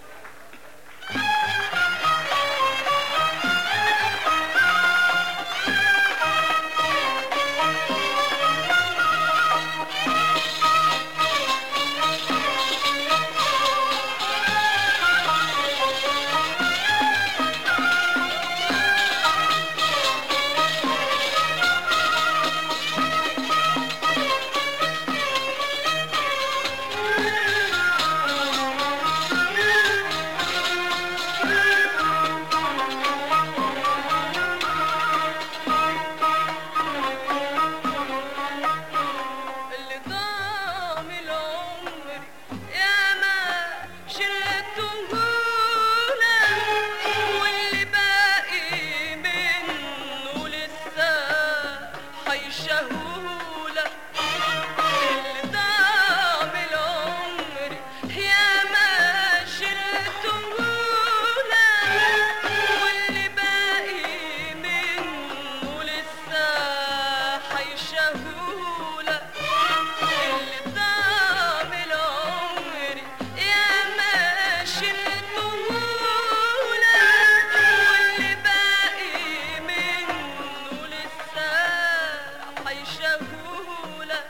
S3: اللي ضاع من العمر يا ما شلته لك واللي باقي منه لسه حيشهولك اللي ضاع من العمر يا ما شلته لك واللي باقي منه لسه حيشهولك اللي ضاع من العمر يا ما شلته لك واللي باقي منه لسه حيشهولك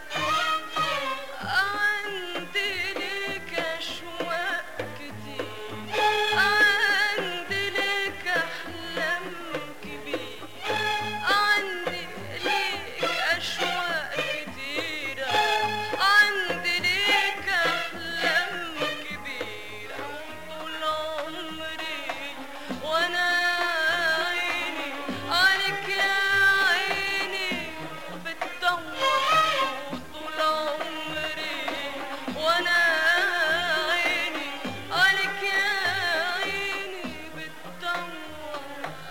S3: عندي ليك أشواق كتير عندي ليك أحلام كبير عندي ليك أشواق كتيرة عندي ليك أحلام كبيرة طول عمري وأنا عيني عليك يا عيني بتدور طول عمري وأنا عيني عليك يا عيني بتدور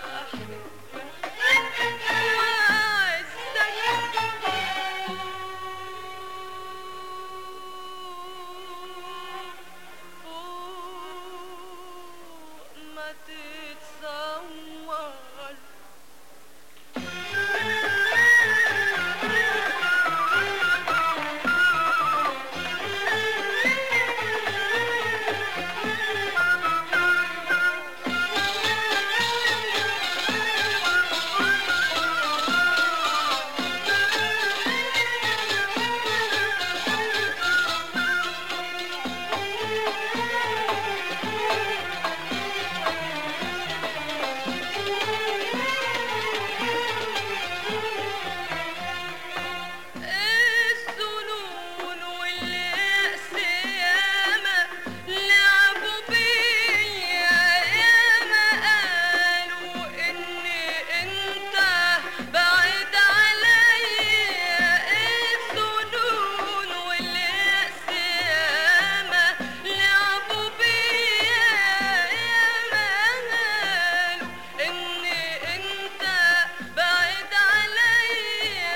S3: ما تتصور الظنون واليأس ياما لعبوا بيا ياما قالوا إني أنت بعيد عليا الظنون واليأس ياما لعبوا بيا ياما قالوا إني أنت بعيد عليا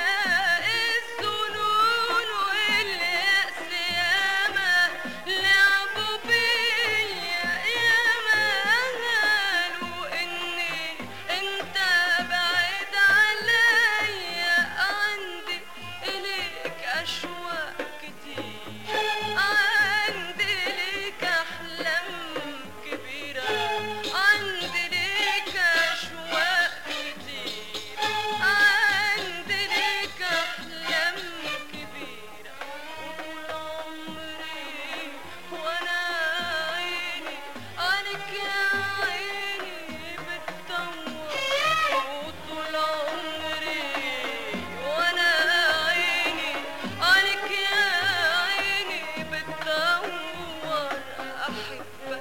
S3: الظنون واليأس ياما لعبوا بيا ياما قالوا إني أنت بعيد عليا عندي إليك أشواق كتير عندي ليك أحلام كبيرة عندي ليك أشواق كتير عندي ليك أحلام كبيرة وطول عمري وأنا عيني عليك يا عيني بتدور وطول عمري وأنا عيني عليك يا عيني بتدور أحبك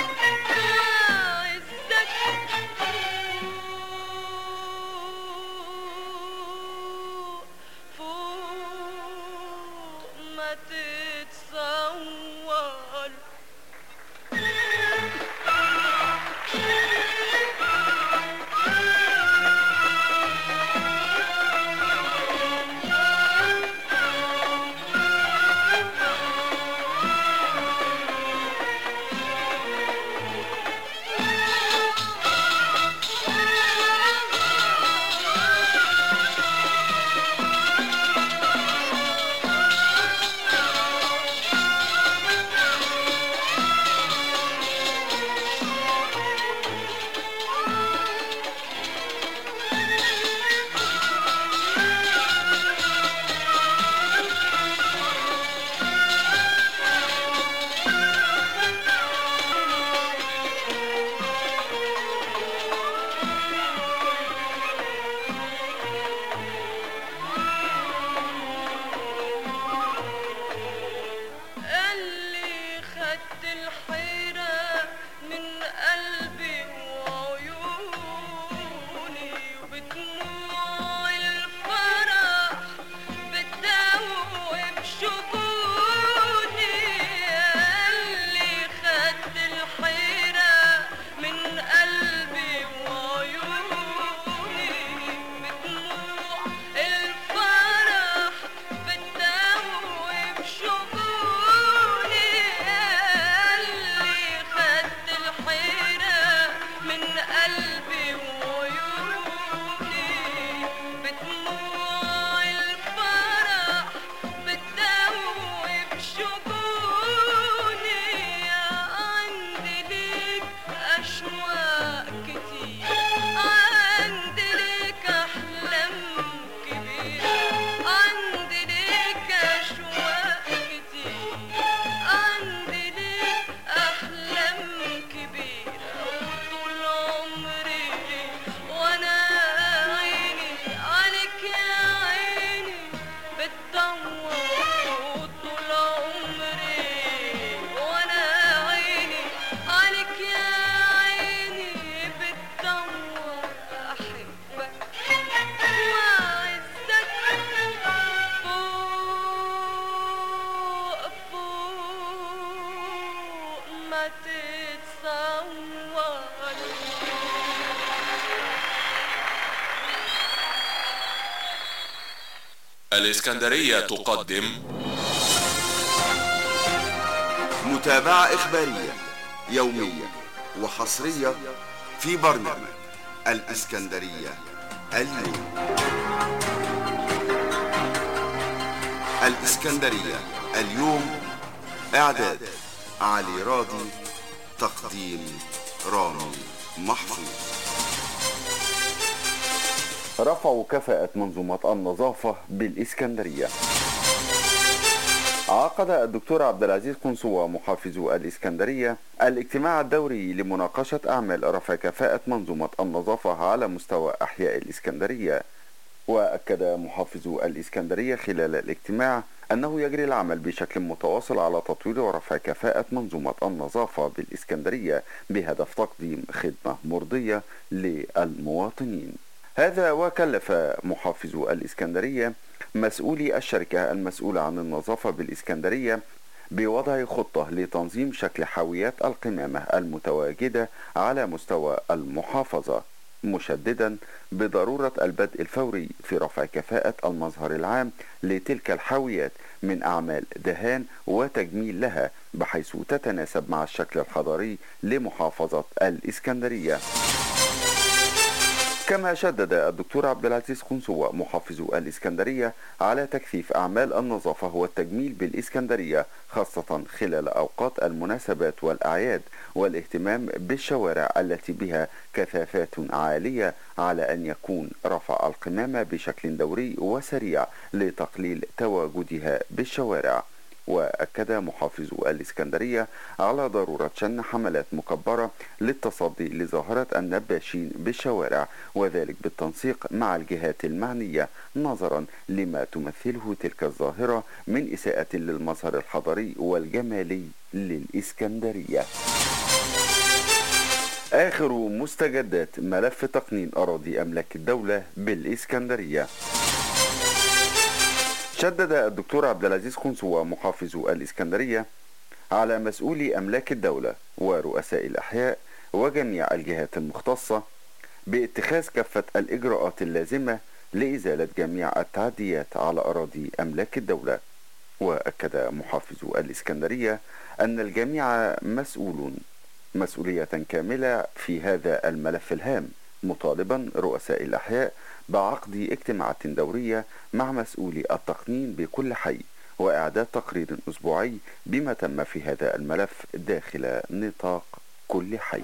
S3: أعزك فوق ما تتصور اللي خدت الحيرة من قلبي وعيوني وبدموع الفرح بتداوم شجوني اللي خدت الحيرة من قلبي وعيوني بدموع الفرح بتداوم شجوني اللي خدت الحيرة من قلبي وعيوني بدموع الفرح بتداوم شجوني عندي ليك أشواق كتير عندي ليك أحلام كبيرة عندي ليك أشواق كتير عندي ليك أحلام كبيرة وطول عمري وأنا عيني عليك يا عيني بتدور وطول عمري وأنا عيني عليك يا عيني بتدور أحبك وأعزك فوق فوق ما تتصور
S21: الإسكندرية تقدم
S22: متابعة إخبارية يومية وحصرية في برنامج الإسكندرية اليوم الإسكندرية اليوم إعداد علي راضي تقديم رامي محفوظ رفعوا كفاءة منظومة النظافة بالإسكندرية عقد الدكتور عبد العزيز قنصوة محافظ الإسكندرية الاجتماع الدوري لمناقشة أعمال رفع كفاءة منظومة النظافة على مستوى أحياء الإسكندرية وأكد محافظ الإسكندرية خلال الاجتماع أنه يجري العمل بشكل متواصل على تطوير ورفع كفاءة منظومة النظافة بالإسكندرية بهدف تقديم خدمة مرضية للمواطنين هذا وكلف محافظ الإسكندرية مسؤولي الشركة المسؤولة عن النظافة بالإسكندرية بوضع خطة لتنظيم شكل حاويات القمامة المتواجدة على مستوى المحافظة مشددا بضرورة البدء الفوري في رفع كفاءة المظهر العام لتلك الحاويات من أعمال دهان وتجميل لها بحيث تتناسب مع الشكل الحضاري لمحافظة الإسكندرية كما شدد الدكتور عبد العزيز قنصوة محافظ الإسكندرية على تكثيف أعمال النظافة والتجميل بالإسكندرية خاصة خلال أوقات المناسبات والأعياد والاهتمام بالشوارع التي بها كثافات عالية على أن يكون رفع القمامة بشكل دوري وسريع لتقليل تواجدها بالشوارع وأكد محافظ الإسكندرية على ضرورة شن حملات مكبرة للتصدي لظاهرة النباشين بالشوارع وذلك بالتنسيق مع الجهات المعنية نظرا لما تمثله تلك الظاهرة من إساءة للمظهر الحضري والجمالي للإسكندرية آخر مستجدات ملف تقنين أراضي أملاك الدولة بالإسكندرية شدد الدكتور عبد العزيز خنسوة محافظ الإسكندرية على مسؤولي أملاك الدولة ورؤساء الأحياء وجميع الجهات المختصة باتخاذ كافة الإجراءات اللازمة لإزالة جميع التعديات على أراضي أملاك الدولة وأكد محافظ الإسكندرية أن الجميع مسؤولون مسؤولية كاملة في هذا الملف الهام مطالبا رؤساء الأحياء بعقد اجتماعات دورية مع مسؤولي التقنين بكل حي وإعداد تقرير أسبوعي بما تم في هذا الملف داخل نطاق كل حي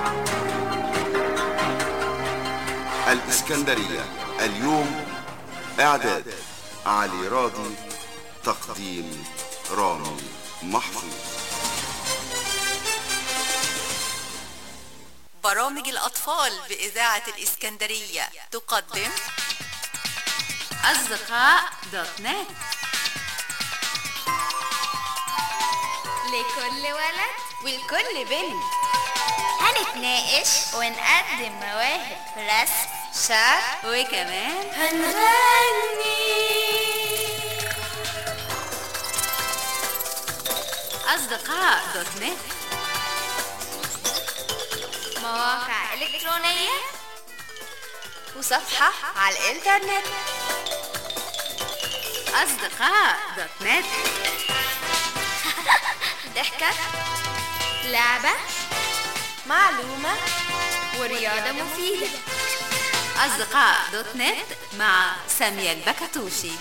S22: الإسكندرية اليوم إعداد علي راضي تقديم رامي محفوظ
S23: برامج الأطفال بإذاعة الإسكندرية تقدم أصدقاء دوت نت
S4: لكل ولد ولكل بنت هنتناقش ونقدم مواهب في رسم شعر وكمان هنغني أصدقاء دوت نت مواقع إلكترونية وصفحة على الإنترنت أصدقاء دوت نت ضحكة لعبة معلومة ورياضة مفيدة أصدقاء دوت نت مع سامية البكتوشي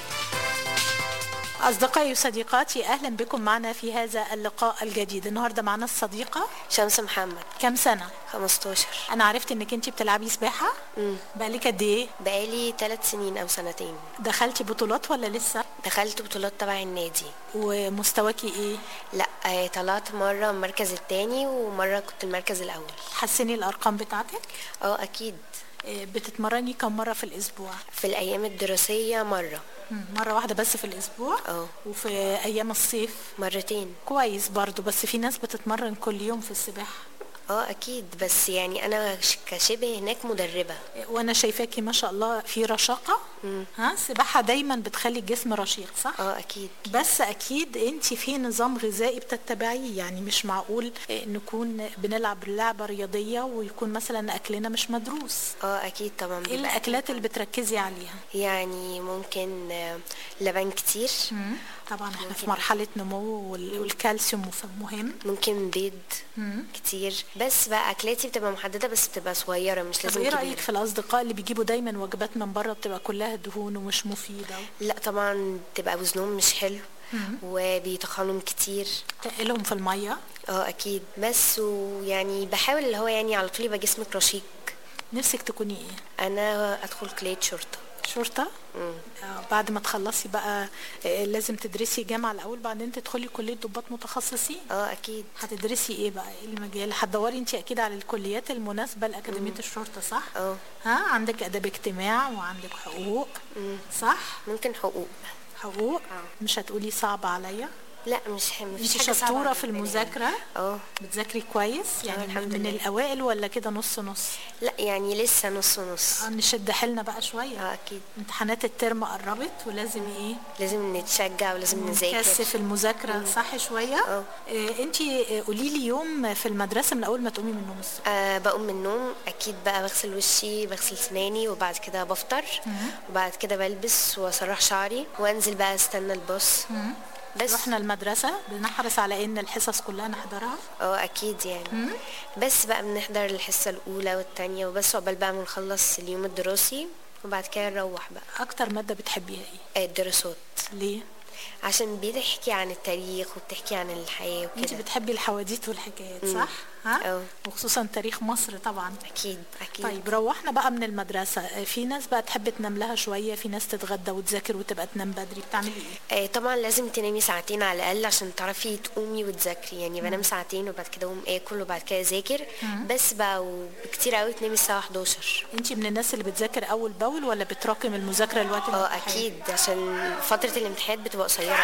S16: أصدقائي وصديقاتي أهلا بكم معنا في هذا اللقاء الجديد النهاردة معنا الصديقة
S1: شمس محمد
S16: كم سنة؟
S1: 15
S16: أنا عرفت إنك أنت بتلعبي سباحة
S1: امم
S16: بقالك قد إيه؟
S1: بقالي ثلاث سنين او سنتين
S16: دخلتي بطولات ولا لسه؟
S1: دخلت بطولات تبع النادي
S16: ومستواكي إيه؟
S1: لا آه، طلعت مرة المركز التاني ومرة كنت المركز الأول
S16: حسني الأرقام بتاعتك؟
S1: اه أكيد
S16: إيه، بتتمرني كم مرة في الأسبوع؟
S1: في الأيام الدراسية مرة
S16: مم، مرة واحدة بس في الأسبوع؟
S1: اه
S16: وفي أيام الصيف؟
S1: مرتين
S16: كويس برضو بس في ناس بتتمرن كل يوم في السباحة
S1: اه أكيد بس يعني أنا ش- كشبه هناك مدربة
S16: وانا شايفاكي ما شاء الله في رشاقه ها السباحه دايما بتخلي الجسم رشيق صح
S1: اه أكيد
S16: بس اكيد انت في نظام غذائي بتتبعيه يعني مش معقول آه، نكون بنلعب لعبه رياضيه ويكون مثلا اكلنا مش مدروس
S1: اه أكيد طبعا
S16: ايه الاكلات اللي بتركزي عليها
S1: يعني ممكن آه، لبن كتير
S16: طبعا احنا في مرحله نمو وال- والكالسيوم مف- مهم
S1: ممكن بيض
S16: مم.
S1: كتير بس بقى أكلاتي بتبقى محددة بس بتبقى صغيرة مش
S16: طب
S1: لازم
S16: ايه
S1: كبيرة
S16: رايك في الاصدقاء اللي بيجيبوا دايما وجبات من بره بتبقى كلها دهون ومش مفيده
S1: لا طبعا تبقى وزنهم مش حلو
S16: مم.
S1: وبيتخنهم كتير
S16: تقلهم في الميه
S1: اه اكيد بس ويعني بحاول اللي هو يعني على طول يبقى جسمك رشيق
S16: نفسك تكوني ايه
S1: انا ادخل كلية شرطة
S16: شرطه
S1: مم.
S16: آه، بعد ما تخلصي بقى آه، لازم تدرسي جامعة الأول بعدين تدخلي كلية ضباط متخصصين
S1: اه أكيد
S16: هتدرسي إيه بقى إيه المجال هتدوري أنت أكيد على الكليات المناسبة لأكاديمية الشرطة صح؟
S1: اه
S16: ها عندك آداب اجتماع وعندك حقوق صح؟
S1: ممكن حقوق
S16: حقوق مش هتقولي صعبة عليا
S1: لا مش ح- مفيش
S16: انت
S1: حاجة صعبة
S16: شطورة
S1: على
S16: في
S1: البني
S16: المذاكرة
S1: اه
S16: بتذاكري كويس يعني
S1: الحمد
S16: من
S1: لله.
S16: الأوائل ولا كده نص نص؟
S1: لا يعني لسه نص ونص
S16: آه، نشد حيلنا بقى شوية
S1: اه اكيد
S16: امتحانات الترم قربت ولازم ايه؟
S1: لازم نتشجع ولازم نذاكر
S16: نكثف المذاكرة صح شوية
S1: اه
S16: انت قولي لي يوم في المدرسة من أول ما تقومي من النوم الصبح
S1: آه بقوم من النوم اكيد بقى بغسل وشي بغسل سناني وبعد كده بفطر وبعد كده بلبس واسرح شعري وانزل بقى استنى الباص بس
S16: رحنا المدرسة بنحرص على ان الحصص كلها نحضرها
S1: اه اكيد يعني بس بقى بنحضر الحصة الاولى والتانية وبس عقبال بقى ما نخلص اليوم الدراسي وبعد كده نروح بقى
S16: اكتر مادة بتحبيها ايه
S1: آه، الدراسات
S16: ليه
S1: عشان بتحكي عن التاريخ وبتحكي عن الحياة
S16: انت
S1: وكده
S16: بتحبي الحواديت والحكايات
S1: مم.
S16: صح ها
S1: اه
S16: وخصوصا تاريخ مصر طبعا
S1: اكيد اكيد
S16: طيب روحنا بقى من المدرسة آه، في ناس بقى تحب تنام لها شوية في ناس تتغدى وتذاكر وتبقى تنام بدري بتعملي ايه
S1: آه طبعا لازم تنامي ساعتين على الاقل عشان تعرفي تقومي وتذاكري يعني بنام ساعتين وبعد كده اقوم اكل وبعد كده اذاكر
S16: مم.
S1: بس بقى وبكتير قوي تنامي الساعه 11
S16: انت من الناس اللي بتذاكر اول باول ولا بتراكم المذاكرة الوقت
S1: اه اكيد عشان فتره الامتحانات بتبقى قصيره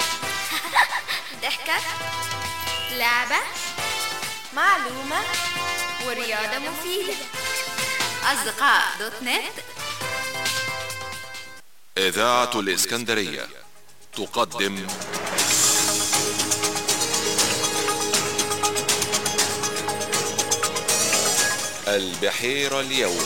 S4: ضحكة لعبة معلومة ورياضة مفيدة أصدقاء دوت نت
S21: إذاعة الإسكندرية تقدم البحيرة اليوم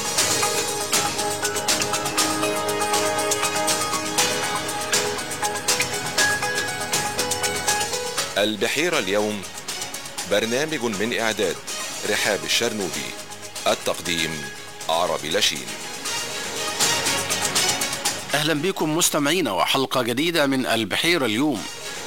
S21: البحيرة اليوم برنامج من إعداد رحاب الشرنوبي التقديم عربي لشين
S2: أهلا بكم مستمعينا وحلقة جديدة من البحيرة اليوم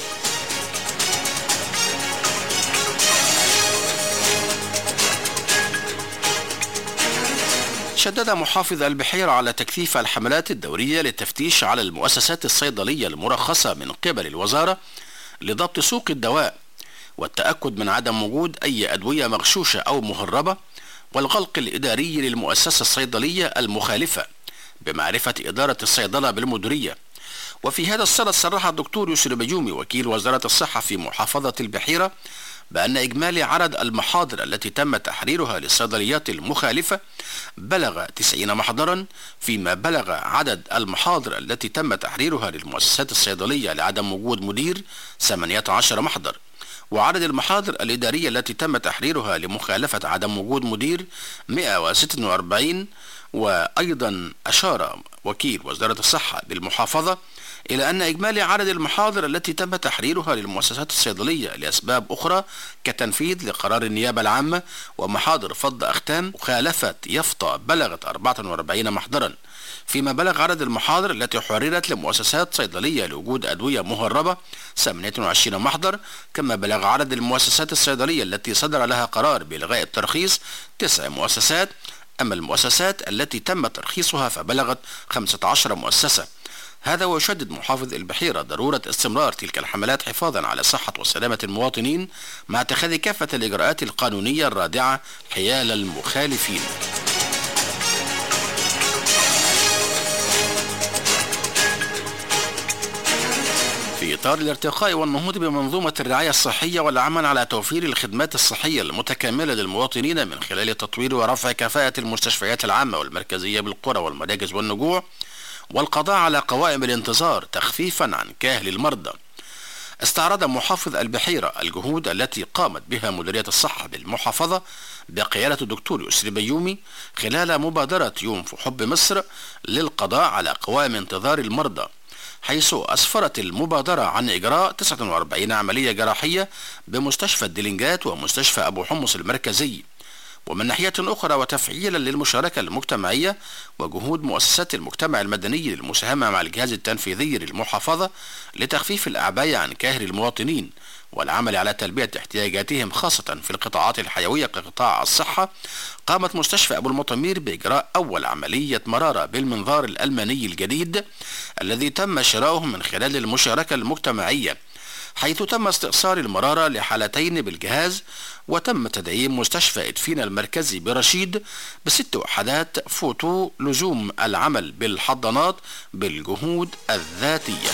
S2: شدد محافظ البحيرة على تكثيف الحملات الدورية للتفتيش على المؤسسات الصيدلية المرخصة من قبل الوزارة لضبط سوق الدواء والتأكد من عدم وجود أي أدوية مغشوشة أو مهربة والغلق الإداري للمؤسسة الصيدلية المخالفة بمعرفة إدارة الصيدلة بالمديرية وفي هذا الصدد صرح الدكتور يسر بيومي وكيل وزارة الصحة في محافظة البحيرة بأن إجمالي عدد المحاضر التي تم تحريرها للصيدليات المخالفة بلغ 90 محضرا فيما بلغ عدد المحاضر التي تم تحريرها للمؤسسات الصيدلية لعدم وجود مدير 18 محضر وعدد المحاضر الإدارية التي تم تحريرها لمخالفة عدم وجود مدير 146 وأيضا أشار وكيل وزارة الصحة بالمحافظة إلى أن إجمالي عدد المحاضر التي تم تحريرها للمؤسسات الصيدلية لأسباب أخرى كتنفيذ لقرار النيابة العامة ومحاضر فض أختام مخالفة يفطى بلغت 44 محضرا فيما بلغ عدد المحاضر التي حررت لمؤسسات صيدلية لوجود أدوية مهربة 28 محضر كما بلغ عدد المؤسسات الصيدلية التي صدر لها قرار بإلغاء الترخيص تسع مؤسسات أما المؤسسات التي تم ترخيصها فبلغت 15 مؤسسة هذا ويشدد محافظ البحيرة ضرورة استمرار تلك الحملات حفاظا على صحة وسلامة المواطنين مع اتخاذ كافة الإجراءات القانونية الرادعة حيال المخالفين في إطار الارتقاء والنهوض بمنظومة الرعاية الصحية والعمل على توفير الخدمات الصحية المتكاملة للمواطنين من خلال تطوير ورفع كفاءة المستشفيات العامة والمركزية بالقرى والمراكز والنجوع والقضاء على قوائم الانتظار تخفيفا عن كاهل المرضى استعرض محافظ البحيرة الجهود التي قامت بها مديرية الصحة بالمحافظة بقيادة الدكتور يسري بيومي خلال مبادرة يوم في حب مصر للقضاء على قوائم انتظار المرضى حيث أسفرت المبادرة عن إجراء 49 عملية جراحية بمستشفى الدلنجات ومستشفى أبو حمص المركزي ومن ناحية أخرى وتفعيلا للمشاركة المجتمعية وجهود مؤسسات المجتمع المدني للمساهمة مع الجهاز التنفيذي للمحافظة لتخفيف الأعباء عن كاهل المواطنين والعمل على تلبية احتياجاتهم خاصة في القطاعات الحيوية كقطاع الصحة قامت مستشفى أبو المطمير بإجراء أول عملية مرارة بالمنظار الألماني الجديد الذي تم شراؤه من خلال المشاركة المجتمعية حيث تم استئصال المرارة لحالتين بالجهاز وتم تدعيم مستشفى إدفينا المركزي برشيد بست وحدات فوتو لزوم العمل بالحضانات بالجهود الذاتية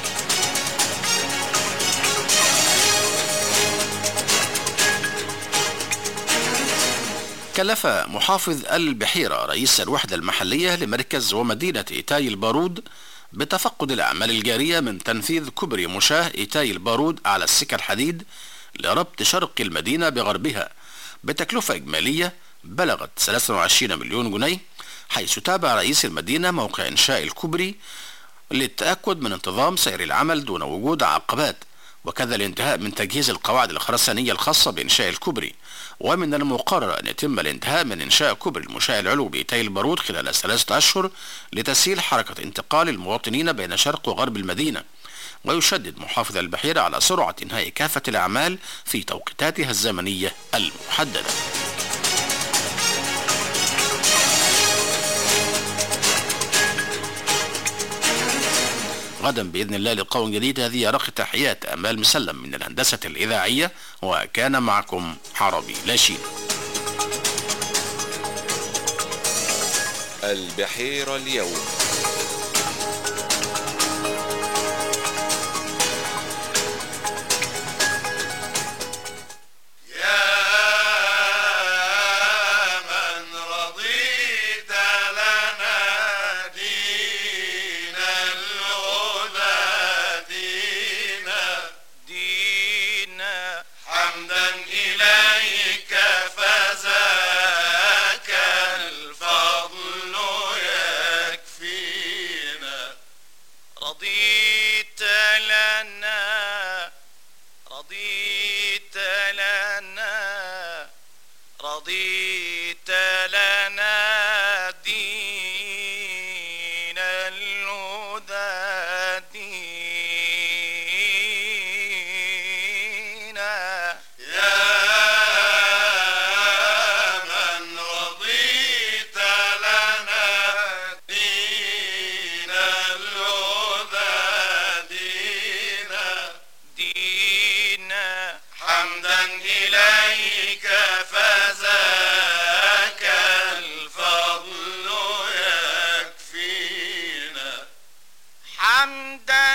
S2: كلف محافظ البحيرة رئيس الوحدة المحلية لمركز ومدينة إيتاي البارود بتفقد الأعمال الجارية من تنفيذ كوبري مشاه إيتاي البارود على السكة الحديد لربط شرق المدينة بغربها بتكلفة إجمالية بلغت 23 مليون جنيه حيث تابع رئيس المدينة موقع إنشاء الكوبري للتأكد من انتظام سير العمل دون وجود عقبات وكذا الانتهاء من تجهيز القواعد الخرسانية الخاصة بإنشاء الكوبري ومن المقرر أن يتم الانتهاء من إنشاء كوبري المشاة العلوي بإيتاي البارود خلال ثلاثة أشهر لتسهيل حركة انتقال المواطنين بين شرق وغرب المدينة ويشدد محافظ البحيرة على سرعة إنهاء كافة الأعمال في توقيتاتها الزمنية المحددة غدا بإذن الله لقاء جديد هذه رخ تحيات أمال مسلم من الهندسة الإذاعية وكان معكم عربي لاشين
S21: البحيرة اليوم
S8: من رضيت لنا دينا الهدى دينا دينا حمدا إليك فذاك الفضل يكفينا رضيت لنا رضيت لنا رضيت لنا دين الهدى دينا يا من رضيت لنا دين الهدى دينا دينا حمدا إليك فذاك الفضل يكفينا حمدا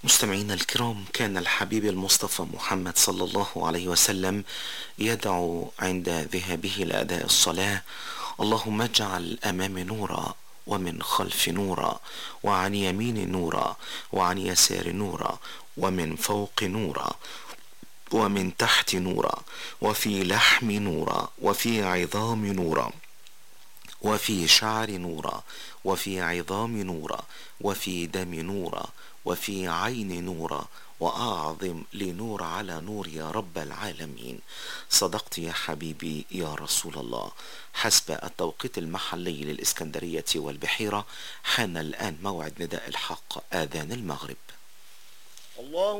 S5: مستمعينا الكرام كان الحبيب المصطفى محمد صلى الله عليه وسلم يدعو عند ذهابه لأداء الصلاة اللهم اجعل أمام نورا ومن خلف نورا وعن يمين نورا وعن يسار نورا ومن فوق نورا ومن تحت نورا وفي لحم نورا وفي عظام نورا وفي شعر نورا وفي عظام نورا وفي دم نورا وفي عين نورا وأعظم لنور على نور يا رب العالمين صدقت يا حبيبي يا رسول الله حسب التوقيت المحلي للإسكندرية والبحيرة حان الآن موعد نداء الحق آذان المغرب
S6: الله